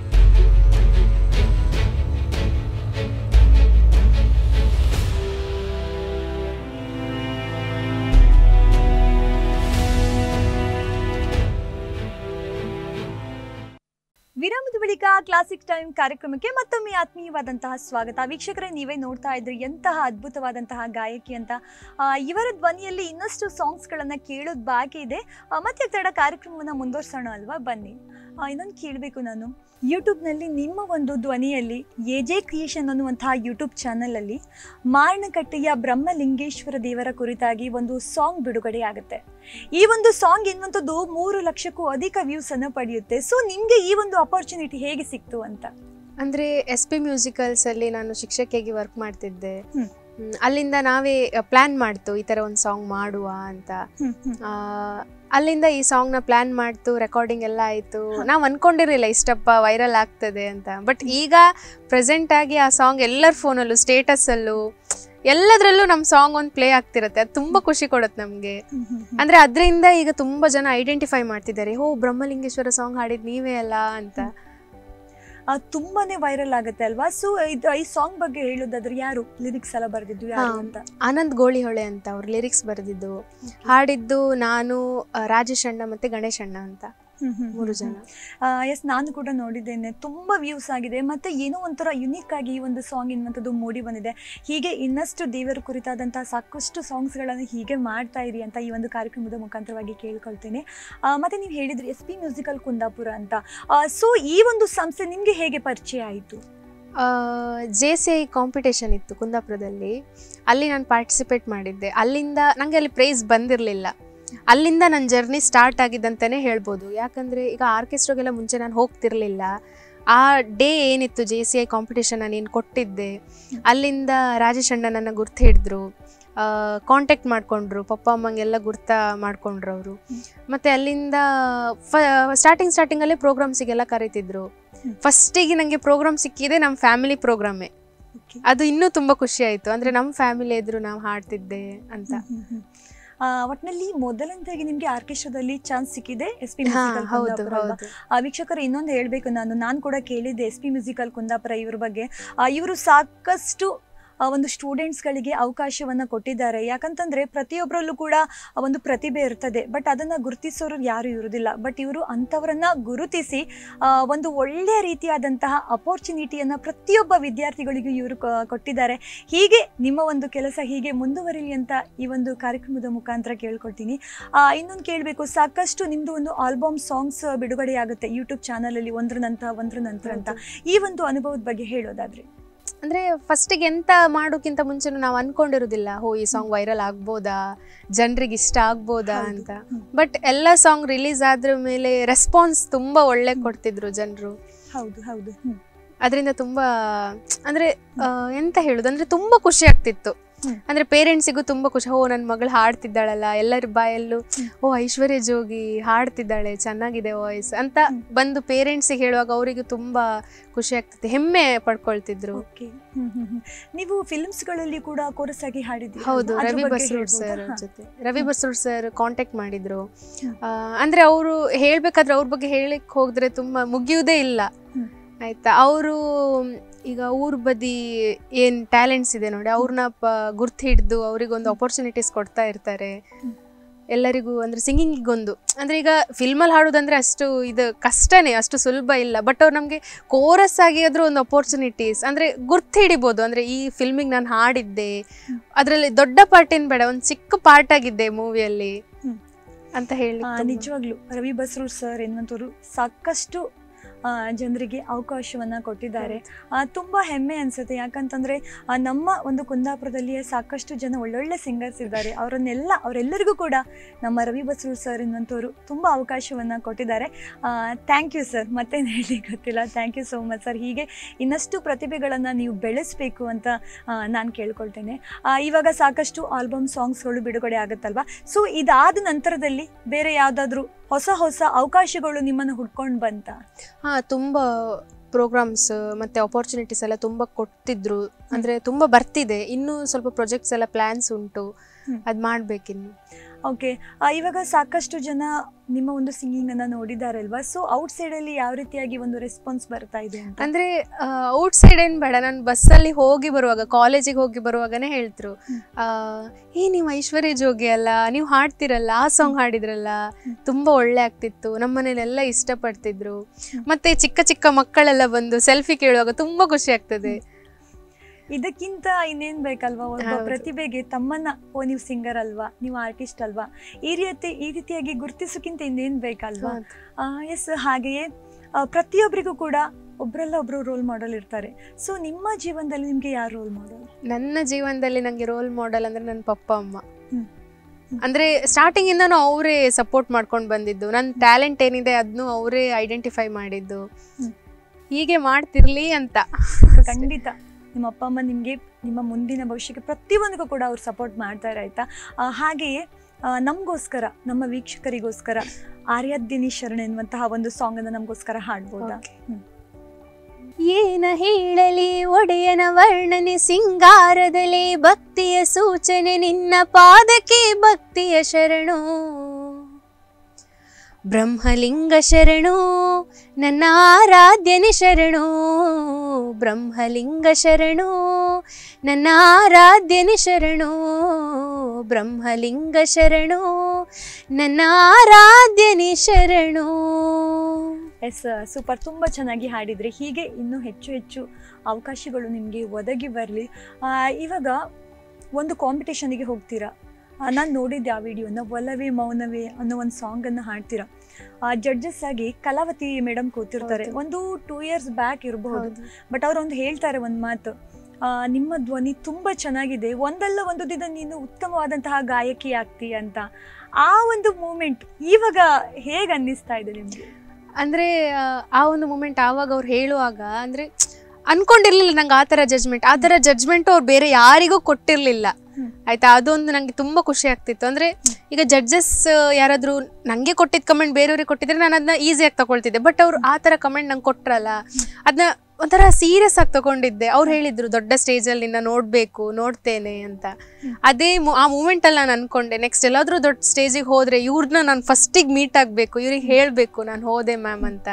ವಿರಾಮದ ಬಳಿಕ classic time ಕಾರ್ಯಕ್ರಮಕ್ಕೆ ಮತ್ತೊಮ್ಮೆ ಆತ್ಮೀಯವಾದಂತಹ ಸ್ವಾಗತ ವೀಕ್ಷಕರೇ ನೀವೇ ನೋಡ್ತಾ ಇದ್ರಿ ಎಂತಹ ಅದ್ಭುತವಾದಂತಹ ಗಾಯಕಿ ಅಂತ ಆ, ಇವರ ಧ್ವನಿಯಲ್ಲಿ ಇನ್ನಷ್ಟು ಸಾಂಗ್ಸ್ಗಳನ್ನ ಕೇಳೋದು ಬಾಕಿ ಇದೆ ಆ, ಮತ್ತೆ ತಡ ಕಾರ್ಯಕ್ರಮವನ್ನ ಮುಂದುವರ್ಸೋಣ ಅಲ್ವಾ ಬನ್ನಿ ಇನ್ನೊಂದು ಕೇಳಬೇಕು ನಾನು ಯೂಟ್ಯೂಬ್ನಲ್ಲಿ ನಿಮ್ಮ ಒಂದು ಧ್ವನಿಯಲ್ಲಿ ಎ ಜೆ ಕ್ರಿಯೇಷನ್ ಅನ್ನುವಂತಹ ಯೂಟ್ಯೂಬ್ ಚಾನಲಲ್ಲಿ ಮಾರಣಕಟ್ಟೆಯ ಬ್ರಹ್ಮಲಿಂಗೇಶ್ವರ ದೇವರ ಕುರಿತಾಗಿ ಒಂದು ಸಾಂಗ್ ಬಿಡುಗಡೆ ಆಗುತ್ತೆ ಈ ಒಂದು ಸಾಂಗ್ ಎನ್ನುವಂಥದ್ದು ಮೂರು ಲಕ್ಷಕ್ಕೂ ಅಧಿಕ ವ್ಯೂಸ್ ಅನ್ನು ಪಡೆಯುತ್ತೆ ಸೊ ನಿಮ್ಗೆ ಈ ಒಂದು ಅಪರ್ಚುನಿಟಿ ಹೇಗೆ ಸಿಕ್ತು ಅಂತ ಅಂದ್ರೆ ಎಸ್ ಪಿ ಮ್ಯೂಸಿಕಲ್ಸ್ ಅಲ್ಲಿ ನಾನು ಶಿಕ್ಷಕಿಯಾಗಿ ವರ್ಕ್ ಮಾಡ್ತಿದ್ದೆ ಹ್ಮ್. ಹ್ಮ್, ಅಲ್ಲಿಂದ ನಾವೇ ಪ್ಲಾನ್ ಮಾಡ್ತು ಈ ತರ ಒಂದು ಸಾಂಗ್ ಮಾಡುವ ಅಂತ ಆ, ಅಲ್ಲಿಂದ ಈ ಸಾಂಗ್ ನ ಪ್ಲಾನ್ ಮಾಡ್ತು ರೆಕಾರ್ಡಿಂಗ್ ಎಲ್ಲ ಆಯ್ತು ನಾವ್ ಅನ್ಕೊಂಡಿರ್ಲಿಲ್ಲ ಇಷ್ಟಪ್ಪ ವೈರಲ್ ಆಗ್ತದೆ ಅಂತ ಬಟ್ ಈಗ ಪ್ರೆಸೆಂಟ್ ಆಗಿ ಆ ಸಾಂಗ್ ಎಲ್ಲರ ಫೋನಲ್ಲೂ ಸ್ಟೇಟಸ್ ಅಲ್ಲೂ ಎಲ್ಲದ್ರಲ್ಲೂ ನಮ್ ಸಾಂಗ್ ಒಂದು ಪ್ಲೇ ಆಗ್ತಿರತ್ತೆ ಅದು ತುಂಬಾ ಖುಷಿ ಕೊಡುತ್ತೆ ನಮ್ಗೆ ಅಂದ್ರೆ ಅದರಿಂದ ಈಗ ತುಂಬಾ ಜನ ಐಡೆಂಟಿಫೈ ಮಾಡ್ತಿದ್ದಾರೆ ಓ ಬ್ರಹ್ಮಲಿಂಗೇಶ್ವರ ಸಾಂಗ್ ಹಾಡಿದ್ ನೀವೇ ಅಲ್ಲ ಅಂತ ಆ, ತುಂಬಾನೇ ವೈರಲ್ ಆಗುತ್ತೆ ಅಲ್ವಾ ಸೊ ಇದು ಈ ಸಾಂಗ್ ಬಗ್ಗೆ ಹೇಳೋದಾದ್ರೆ ಯಾರು ಲಿರಿಕ್ಸ್ ಎಲ್ಲ ಬರ್ದಿದ್ದು ಯಾರು ಹಾ. ಅಂತ ಆನಂದ್ ಗೋಳಿಹೊಳೆ ಅಂತ ಅವ್ರು ಲಿರಿಕ್ಸ್ ಬರೆದಿದ್ದು ಹಾಡಿದ್ದು ನಾನು ಆ, ರಾಜೇಶ್ ಅಣ್ಣ ಮತ್ತೆ ಗಣೇಶ್ ಅಣ್ಣ ಅಂತ ಹ್ಮ್, ಹ್ಮ್, ಮೂರು ಹ್ಮ್, ಜನ ಹ್ಮ್. ಎಸ್ ನಾನು ಕೂಡ ನೋಡಿದ್ದೇನೆ ತುಂಬಾ ವ್ಯೂಸ್ ಆಗಿದೆ ಮತ್ತೆ ಏನೋ ಒಂಥರ ಯುನಿಕ್ ಆಗಿ ಈ ಒಂದು ಸಾಂಗ್ ಎನ್ನುವಂಥದ್ದು ಮೂಡಿ ಬಂದಿದೆ ಹೀಗೆ ಇನ್ನಷ್ಟು ದೇವರ ಕುರಿತಾದಂತಹ ಸಾಕಷ್ಟು ಸಾಂಗ್ಸ್ಗಳನ್ನು ಹೀಗೆ ಮಾಡ್ತಾ ಇರಿ ಅಂತ ಈ ಒಂದು ಕಾರ್ಯಕ್ರಮದ ಮುಖಾಂತರವಾಗಿ ಕೇಳ್ಕೊಳ್ತೇನೆ ಆ, ಮತ್ತೆ ನೀವು ಹೇಳಿದ್ರಿ ಎಸ್ ಪಿ ಮ್ಯೂಸಿಕಲ್ ಕುಂದಾಪುರ ಅಂತ ಸೊ ಈ ಒಂದು ಸಂಸ್ಥೆ ನಿಮಗೆ ಹೇಗೆ ಪರಿಚಯ ಆಯಿತು ಜೆ ಸಿ ಐ ಕಾಂಪಿಟೇಷನ್ ಇತ್ತು ಕುಂದಾಪುರದಲ್ಲಿ ಅಲ್ಲಿ ನಾನು ಪಾರ್ಟಿಸಿಪೇಟ್ ಮಾಡಿದ್ದೆ ಅಲ್ಲಿಂದ ನನಗೆ ಅಲ್ಲಿ ಪ್ರೈಸ್ ಬಂದಿರಲಿಲ್ಲ ಅಲ್ಲಿಂದ ನನ್ನ ಜರ್ನಿ ಸ್ಟಾರ್ಟ್ ಆಗಿದ್ದಂತಲೇ ಹೇಳ್ಬೋದು ಯಾಕಂದರೆ ಈಗ ಆರ್ಕೆಸ್ಟ್ರಾಗೆಲ್ಲ ಮುಂಚೆ ನಾನು ಹೋಗ್ತಿರ್ಲಿಲ್ಲ ಆ ಡೇ ಏನಿತ್ತು ಜೆ ಸಿ ಐ ಕಾಂಪಿಟೇಷನ್ ನಾನು ಏನು ಕೊಟ್ಟಿದ್ದೆ ಅಲ್ಲಿಂದ ರಾಜೇಶ್ ಅಣ್ಣ ನನ್ನ ಗುರ್ತು ಹಿಡಿದ್ರು ಕಾಂಟ್ಯಾಕ್ಟ್ ಮಾಡಿಕೊಂಡ್ರು ಪಪ್ಪ ಅಮ್ಮಂಗೆಲ್ಲ ಗುರ್ತ ಮಾಡ್ಕೊಂಡ್ರು ಅವರು ಮತ್ತು ಅಲ್ಲಿಂದ ಫ ಸ್ಟಾರ್ಟಿಂಗ್ ಸ್ಟಾರ್ಟಿಂಗಲ್ಲೇ ಪ್ರೋಗ್ರಾಮ್ಸಿಗೆಲ್ಲ ಕರೀತಿದ್ರು ಹ್ಮ್. ಫಸ್ಟಿಗೆ ನನಗೆ ಪ್ರೋಗ್ರಾಮ್ ಸಿಕ್ಕಿದೆ ನಮ್ಮ ಫ್ಯಾಮಿಲಿ ಪ್ರೋಗ್ರಾಮೇ Okay. ಅದು ಇನ್ನೂ ತುಂಬ ಖುಷಿ ಆಯಿತು ಅಂದರೆ ನಮ್ಮ ಫ್ಯಾಮಿಲಿ ಎದುರು ನಾವು ಹಾಡ್ತಿದ್ದೆ ಅಂತ ಹ್ಮ್, ಹ್ಮ್, ಹ್ಮ್. ಆ, ಒಟ್ನಲ್ಲಿ ಮೊದಲಂತಾಗಿ ನಿಮ್ಗೆ ಆರ್ಕೆಸ್ಟ್ರಾದಲ್ಲಿ ಚಾನ್ಸ್ ಸಿಕ್ಕಿದೆ ಎಸ್ ಪಿ ಹಾ ಮ್ಯೂಸಿಕಲ್ ಹೌದು ಕುಂದಾಪುರ ಅಲ್ವಾ? ಹೌದು ಆ ವೀಕ್ಷಕರು ಇನ್ನೊಂದು ಹೇಳಬೇಕು ನಾನು ನಾನು ಕೂಡ ಕೇಳಿದ್ದೆ ಎಸ್ ಪಿ ಮ್ಯೂಸಿಕಲ್ ಕುಂದಾಪುರ ಇವ್ರ ಬಗ್ಗೆ ಇವರು ಸಾಕಷ್ಟು ಆ, ಒಂದು ಸ್ಟೂಡೆಂಟ್ಸ್ಗಳಿಗೆ ಅವಕಾಶವನ್ನು ಕೊಟ್ಟಿದ್ದಾರೆ ಯಾಕಂತಂದರೆ ಪ್ರತಿಯೊಬ್ಬರಲ್ಲೂ ಕೂಡ ಆ ಒಂದು ಪ್ರತಿಭೆ ಇರ್ತದೆ ಬಟ್ ಅದನ್ನು ಗುರುತಿಸೋರು ಯಾರೂ ಇರೋದಿಲ್ಲ ಬಟ್ ಇವರು ಅಂಥವರನ್ನು ಗುರುತಿಸಿ ಆ, ಒಂದು ಒಳ್ಳೆಯ ರೀತಿಯಾದಂತಹ ಅಪೋರ್ಚುನಿಟಿಯನ್ನು ಪ್ರತಿಯೊಬ್ಬ ವಿದ್ಯಾರ್ಥಿಗಳಿಗೂ ಇವರು ಕೊಟ್ಟಿದ್ದಾರೆ ಹೀಗೆ ನಿಮ್ಮ ಒಂದು ಕೆಲಸ ಹೀಗೆ ಮುಂದುವರಿಲಿ ಅಂತ ಈ ಒಂದು ಕಾರ್ಯಕ್ರಮದ ಮುಖಾಂತರ ಕೇಳ್ಕೊಳ್ತೀನಿ ಇನ್ನೊಂದು ಕೇಳಬೇಕು ಸಾಕಷ್ಟು ನಿಮ್ಮದು ಒಂದು ಆಲ್ಬಮ್ ಸಾಂಗ್ಸ್ ಬಿಡುಗಡೆ ಆಗುತ್ತೆ ಯೂಟ್ಯೂಬ್ ಚಾನಲಲ್ಲಿ ಒಂದ್ರ ನಂತರ ಒಂದ್ರ ನಂತರ ಅಂತ ಈ ಒಂದು ಅನುಭವದ ಬಗ್ಗೆ ಹೇಳೋದಾದ್ರೆ ಅಂದರೆ ಫಸ್ಟಿಗೆ ಎಂತ ಮಾಡೋಕ್ಕಿಂತ ಮುಂಚೆ ನಾವು ಅನ್ಕೊಂಡಿರೋದಿಲ್ಲ ಹೋ ಈ ಸಾಂಗ್ ವೈರಲ್ ಆಗ್ಬೋದಾ ಜನರಿಗೆ ಇಷ್ಟ ಆಗ್ಬೋದಾ ಹೌದು. ಅಂತ ಹ್ಮ್. ಬಟ್ ಎಲ್ಲ ಸಾಂಗ್ ರಿಲೀಸ್ ಆದ್ರ ಮೇಲೆ ರೆಸ್ಪಾನ್ಸ್ ತುಂಬ ಒಳ್ಳೆ ಕೊಡ್ತಿದ್ರು ಜನರು ಹೌದು ಹೌದು ಹ್ಮ್. ಅದರಿಂದ ತುಂಬ ಅಂದರೆ ಎಂತ ಹೇಳೋದು ಅಂದರೆ ತುಂಬ ಖುಷಿ ಆಗ್ತಿತ್ತು ಹ್ಮ್. ಅಂದರೆ ಪೇರೆಂಟ್ಸಿಗೂ ತುಂಬ ಖುಷಿ ಓ ನನ್ನ ಮಗಳು ಹಾಡ್ತಿದ್ದಾಳಲ್ಲ ಎಲ್ಲರ ಬಾಯಲ್ಲೂ ಓ ಐಶ್ವರ್ಯ ಜೋಗಿ ಹಾಡ್ತಿದ್ದಾಳೆ ಚೆನ್ನಾಗಿದೆ ವಾಯ್ಸ್ ಅಂತ ಹ್ಮ್. ಬಂದು ಪೇರೆಂಟ್ಸಿಗೆ ಹೇಳುವಾಗ ಅವರಿಗೂ ತುಂಬ ಖುಷಿ ಆಗ್ತಿತ್ತು ಹೆಮ್ಮೆ ಪಡ್ಕೊಳ್ತಿದ್ರು ಓಕೆ ಹ್ಮ್ ಹ್ಮ್ ಹ್ಮ್. ನೀವು ಫಿಲ್ಮ್ಸ್ಗಳಲ್ಲಿ ಕೂಡ ಕೋರಸ್ ಆಗಿ ಹಾಡಿದ್ದೀರಿ ಹೌದು ಅಲ್ವಾ? ಅದ್ರ ರವಿ ಬಗ್ಗೆ ಬಸ್ರೂಡ್ ಹೇಳ್ಬೋದಾ? ಸರ್ ಹಾ. ಜೊತೆ ರವಿ ಬಸ್ರೂಡ್ ಸರ್ ಕಾಂಟ್ಯಾಕ್ಟ್ ಮಾಡಿದ್ರು ಹ್ಮ್. ಆ, ಅಂದ್ರೆ ಅವರು ಹೇಳ್ಬೇಕಾದ್ರೆ ಅವ್ರ ಬಗ್ಗೆ ಹೇಳಿಕ್ ಹೋದ್ರೆ ತುಂಬಾ ಮುಗಿಯುವುದೇ ಇಲ್ಲ ಹ್ಮ್. ಆಯ್ತಾ ಅವರು ಈಗ ಊರ್ ಬದಿ ಏನ್ ಟ್ಯಾಲೆಂಟ್ಸ್ ಇದೆ ನೋಡಿ ಅವ್ರನ್ನ ಗುರ್ತು ಹಿಡಿದು ಅವರಿಗೊಂದು ಅಪರ್ಚುನಿಟೀಸ್ ಕೊಡ್ತಾ ಇರ್ತಾರೆ ಹ್ಮ್. ಎಲ್ಲರಿಗೂ ಅಂದ್ರೆ ಸಿಂಗಿಂಗಿಗೊಂದು ಅಂದ್ರೆ ಈಗ ಫಿಲ್ಮಲ್ಲಿ ಹಾಡೋದಂದ್ರೆ ಅಷ್ಟು ಇದು ಕಷ್ಟನೇ ಅಷ್ಟು ಸುಲಭ ಇಲ್ಲ ಬಟ್ ಅವ್ರು ನಮಗೆ ಕೋರಸ್ ಆಗಿ ಆದ್ರೂ ಒಂದು ಅಪರ್ಚುನಿಟೀಸ್ ಅಂದ್ರೆ ಗುರ್ತು ಹಿಡಿಬೋದು ಅಂದ್ರೆ ಈ ಫಿಲ್ಮಿಗೆ ನಾನು ಹಾಡಿದ್ದೆ ಅದರಲ್ಲಿ ದೊಡ್ಡ ಪಾರ್ಟ್ ಏನ್ ಬೇಡ ಒಂದು ಚಿಕ್ಕ ಪಾರ್ಟ್ ಆಗಿದ್ದೆ ಮೂವಿಯಲ್ಲಿ ಹ್ಮ್. ಅಂತ ಹೇಳಿ ಆ, ನಿಜವಾಗ್ಲೂ ರವಿ ಬಸ್ರೂರ್ ಸರ್ ಎನ್ನುವಂಥವ್ರು ಸಾಕಷ್ಟು ಆ, ಜನರಿಗೆ ಅವಕಾಶವನ್ನ ಕೊಟ್ಟಿದ್ದಾರೆ ಆ, ತುಂಬಾ ಹೆಮ್ಮೆ ಅನ್ಸುತ್ತೆ ಯಾಕಂತಂದ್ರೆ ಆ, ನಮ್ಮ ಒಂದು ಕುಂದಾಪುರದಲ್ಲಿಯೇ ಸಾಕಷ್ಟು ಜನ ಒಳ್ಳೊಳ್ಳೆ ಸಿಂಗರ್ಸ್ ಇದ್ದಾರೆ ಅವರನ್ನೆಲ್ಲ ಅವರೆಲ್ಲರಿಗೂ ಕೂಡ ನಮ್ಮ ರವಿ ಬಸ್ರೂರ್ ಸರ್ ಎನ್ನುವಂಥವ್ರು ತುಂಬಾ ಅವಕಾಶವನ್ನ ಕೊಟ್ಟಿದ್ದಾರೆ ಥ್ಯಾಂಕ್ ಯು ಸರ್ ಮತ್ತೇನು ಹೇಳಿ ಗೊತ್ತಿಲ್ಲ thank you so much sir ಹೀಗೆ ಇನ್ನಷ್ಟು ಪ್ರತಿಭೆಗಳನ್ನು ನೀವು ಬೆಳೆಸಬೇಕು ಅಂತ ನಾನು ಕೇಳ್ಕೊಳ್ತೇನೆ ಆ, ಇವಾಗ ಸಾಕಷ್ಟು ಆಲ್ಬಮ್ ಸಾಂಗ್ಸ್ಗಳು ಬಿಡುಗಡೆ ಆಗುತ್ತಲ್ವಾ ಸೊ ಇದಾದ ನಂತರದಲ್ಲಿ ಬೇರೆ ಯಾವುದಾದ್ರೂ ಹೊಸ ಹೊಸ ಅವಕಾಶಗಳು ನಿಮ್ಮನ್ನು ಹುಡ್ಕೊಂಡು ಬಂತ ಹಾ ತುಂಬಾ ಪ್ರೋಗ್ರಾಮ್ಸ್ ಮತ್ತೆ ಅಪರ್ಚುನಿಟೀಸ್ ಎಲ್ಲ ತುಂಬಾ ಕೊಡ್ತಿದ್ರು ಅಂದ್ರೆ ತುಂಬಾ ಬರ್ತಿದೆ ಇನ್ನೂ ಸ್ವಲ್ಪ ಪ್ರಾಜೆಕ್ಟ್ಸ್ ಎಲ್ಲ ಪ್ಲಾನ್ಸ್ ಉಂಟು ಹ್ಮ್. ಅದ್ ಮಾಡ್ಬೇಕಿನ್ನು ಓಕೆ ಇವಾಗ ಸಾಕಷ್ಟು ಜನ ನಿಮ್ಮ ಒಂದು ಸಿಂಗಿಂಗ್ ಅನ್ನ ನೋಡಿದಾರಲ್ವಾ ಸೊ ಔಟ್ ಸೈಡ್ ಅಲ್ಲಿ ಯಾವ ರೀತಿಯಾಗಿ ಒಂದು ರೆಸ್ಪಾನ್ಸ್ ಬರ್ತಾ ಇದೆ ಅಂತ ಅಂದ್ರೆ ಔಟ್ ಸೈಡ್ ಏನ್ ಬೇಡ ನಾನು ಬಸ್ಸಲ್ಲಿ ಹೋಗಿ ಬರುವಾಗ ಕಾಲೇಜಿಗೆ ಹೋಗಿ ಬರುವಾಗನೇ ಹೇಳ್ತ್ರು ಹ್ಮ್. ಆ, ಏ ನೀವು ಐಶ್ವರ್ಯ ಜೋಗಿ ಅಲ್ಲ ನೀವು ಹಾಡ್ತಿರಲ್ಲ ಆ ಸಾಂಗ್ ಹಾಡಿದ್ರಲ್ಲ ಹ್ಮ್. ತುಂಬಾ ಒಳ್ಳೆ ಆಗ್ತಿತ್ತು ನಮ್ಮ ಮನೇಲೆಲ್ಲ ಇಷ್ಟಪಡ್ತಿದ್ರು ಹ್ಮ್. ಮತ್ತೆ ಚಿಕ್ಕ ಚಿಕ್ಕ ಮಕ್ಕಳೆಲ್ಲ ಬಂದು ಸೆಲ್ಫಿ ಕೇಳುವಾಗ ತುಂಬಾ ಖುಷಿ ಆಗ್ತದೆ ಇದಕ್ಕಿಂತ ಇನ್ನೇನ್ ಬೇಕಲ್ವಾ ಒಬ್ಬ ಹೌದು. ಪ್ರತಿಭೆಗೆ ತಮ್ಮನ್ನ ಓ ನೀವು ಸಿಂಗರ್ ಅಲ್ವಾ ನೀವು ಆರ್ಟಿಸ್ಟ್ ಅಲ್ವಾ ಈ ರೀತಿ ಈ ರೀತಿಯಾಗಿ ಗುರುತಿಸೋಕ್ಕಿಂತ ಇನ್ನೇನ್ ಬೇಕಲ್ವಾ ಎಸ್ ಹಾಗೆಯೇ ಆ, ಪ್ರತಿಯೊಬ್ಬರಿಗೂ ಕೂಡ ಒಬ್ರಲ್ಲ ಒಬ್ರು ರೋಲ್ ಮಾಡೆಲ್ ಇರ್ತಾರೆ ಸೊ ನಿಮ್ಮ ಜೀವನದಲ್ಲಿ ನಿಮ್ಗೆ ಯಾರು ರೋಲ್ ಮಾಡೆಲ್ ನನ್ನ ಜೀವನದಲ್ಲಿ ನಂಗೆ ರೋಲ್ ಮಾಡೆಲ್ ಅಂದ್ರೆ ನನ್ನ ಪಪ್ಪ ಅಮ್ಮ ಹ್ಮ್. ಹ್ಮ್. ಅಂದ್ರೆ ಸ್ಟಾರ್ಟಿಂಗ್ ಇಂದನೂ ಅವರೇ ಸಪೋರ್ಟ್ ಮಾಡ್ಕೊಂಡು ಬಂದಿದ್ದು ನನ್ನ ಟ್ಯಾಲೆಂಟ್ ಏನಿದೆ ಅದನ್ನು ಅವರೇ ಐಡೆಂಟಿಫೈ ಮಾಡಿದ್ದು ಹ್ಮ್. ಹೀಗೆ ಮಾಡ್ತಿರ್ಲಿ ಅಂತ ಖಂಡಿತ ನಿಮ್ಮ ಅಪ್ಪ ಅಮ್ಮ ನಿಮಗೆ ನಿಮ್ಮ ಮುಂದಿನ ಭವಿಷ್ಯಕ್ಕೆ ಪ್ರತಿಯೊಂದಕ್ಕೂ ಕೂಡ ಅವ್ರು ಸಪೋರ್ಟ್ ಮಾಡ್ತಾರೆ ಆಯ್ತಾ ಆ, ಹಾಗೆಯೇ ಆ, ನಮಗೋಸ್ಕರ ನಮ್ಮ ವೀಕ್ಷಕರಿಗೋಸ್ಕರ ಆರ್ಯಾದ್ಯನಿ ಶರಣ ಎನ್ನುವಂತಹ ಒಂದು ಸಾಂಗ್ ಅನ್ನು ನಮಗೋಸ್ಕರ ಹಾಡ್ಬೋದಾ ಏನ ಹೇಳಲಿ ಒಡೆಯನ ವರ್ಣನೆ ಸಿಂಗಾರದಲ್ಲಿ ಭಕ್ತಿಯ ಸೂಚನೆ ನಿನ್ನ ಪಾದಕ್ಕೆ ಭಕ್ತಿಯ ಶರಣು ಬ್ರಹ್ಮಲಿಂಗ ಶರಣು ನನ್ನ ಆರಾಧ್ಯನಿ ಶರಣು ಬ್ರಹ್ಮಲಿಂಗ ಶರಣು ನನ್ನ ಆರಾಧ್ಯನಿ ಶರಣು ಬ್ರಹ್ಮಲಿಂಗ ಶರಣು ನನ್ನ ಆರಾಧ್ಯನಿ ಶರಣು ಎಸ್ ಸೂಪರ್ ತುಂಬ ಚೆನ್ನಾಗಿ ಹಾಡಿದ್ರಿ ಹೀಗೆ ಇನ್ನೂ ಹೆಚ್ಚು ಹೆಚ್ಚು ಅವಕಾಶಗಳು ನಿಮಗೆ ಒದಗಿ ಬರಲಿ ಇವಾಗ ಒಂದು ಕಾಂಪಿಟೇಷನಿಗೆ ಹೋಗ್ತೀರಾ ನಾನು ನೋಡಿದ್ದೆ ಆ ವಿಡಿಯೋನ ಒಲವೇ ಮೌನವೇ ಅನ್ನೋ ಒಂದು ಸಾಂಗನ್ನು ಹಾಡ್ತೀರಾ ಜಡ್ಜಸ್ ಆಗಿ ಕಲಾವತಿ ಮೇಡಮ್ ಕೂತಿರ್ತಾರೆ ಹೌದು. ಒಂದು ಟೂ ಇಯರ್ಸ್ ಬ್ಯಾಕ್ ಇರಬಹುದು ಬಟ್ ಅವ್ರು ಒಂದು ಹೇಳ್ತಾರೆ ಒಂದು ಮಾತು ಆ, ನಿಮ್ಮ ಧ್ವನಿ ತುಂಬ ಚೆನ್ನಾಗಿದೆ ಒಂದಲ್ಲ ಒಂದು ದಿನ ನೀನು ಉತ್ತಮವಾದಂತಹ ಗಾಯಕಿ ಆಗ್ತೀಯ ಅಂತ ಆ ಒಂದು ಮೂಮೆಂಟ್ ಇವಾಗ ಹೇಗೆ ಅನ್ನಿಸ್ತಾ ಇದೆ ನಿಮಗೆ ಅಂದ್ರೆ ಆ, ಆ ಒಂದು ಮೂಮೆಂಟ್ ಆವಾಗ ಅವ್ರು ಹೇಳುವಾಗ ಅಂದ್ರೆ ಅನ್ಕೊಂಡಿರ್ಲಿಲ್ಲ ನಂಗೆ ಆ ಥರ ಜಜ್ಮೆಂಟ್ ಆ ಥರ ಜಜ್ಮೆಂಟ್ ಅವ್ರು ಬೇರೆ ಯಾರಿಗೂ ಕೊಟ್ಟಿರ್ಲಿಲ್ಲ ಹ್ಮ್. ಆಯ್ತಾ ಅದೊಂದು ನಂಗೆ ತುಂಬಾ ಖುಷಿ ಆಗ್ತಿತ್ತು ಅಂದ್ರೆ ಈಗ ಜಡ್ಜಸ್ ಯಾರಾದ್ರೂ ನಂಗೆ ಕೊಟ್ಟಿದ್ದ ಕಮೆಂಟ್ ಬೇರೆಯವ್ರಿಗೆ ಕೊಟ್ಟಿದ್ರೆ ನಾನು ಅದನ್ನ ಈಸಿಯಾಗಿ ತಗೊಳ್ತಿದ್ದೆ ಬಟ್ ಅವ್ರು ಆ ಥರ ಕಮೆಂಟ್ ನಂಗೆ ಕೊಟ್ರಲ್ಲ ಅದನ್ನ ಒಂಥರ ಸೀರಿಯಸ್ ಆಗಿ ತಗೊಂಡಿದ್ದೆ ಅವ್ರು ಹೇಳಿದ್ರು ದೊಡ್ಡ ಸ್ಟೇಜಲ್ಲಿ ನಿನ್ನ ನೋಡ್ಬೇಕು ನೋಡ್ತೇನೆ ಅಂತ ಅದೇ ಮು- ಆ ಮೂಮೆಂಟ್ ಅಲ್ಲಿ ನಾನು ಅನ್ಕೊಂಡೆ ನೆಕ್ಸ್ಟ್ ಎಲ್ಲಾದ್ರೂ ದೊಡ್ಡ ಸ್ಟೇಜಿಗೆ ಹೋದ್ರೆ ಇವ್ರನ್ನ ನಾನು ಫಸ್ಟಿಗೆ ಮೀಟ್ ಆಗ್ಬೇಕು ಇವ್ರಿಗೆ ಹೇಳ್ಬೇಕು ನಾನು ಹೋದೆ ಮ್ಯಾಮ್ ಅಂತ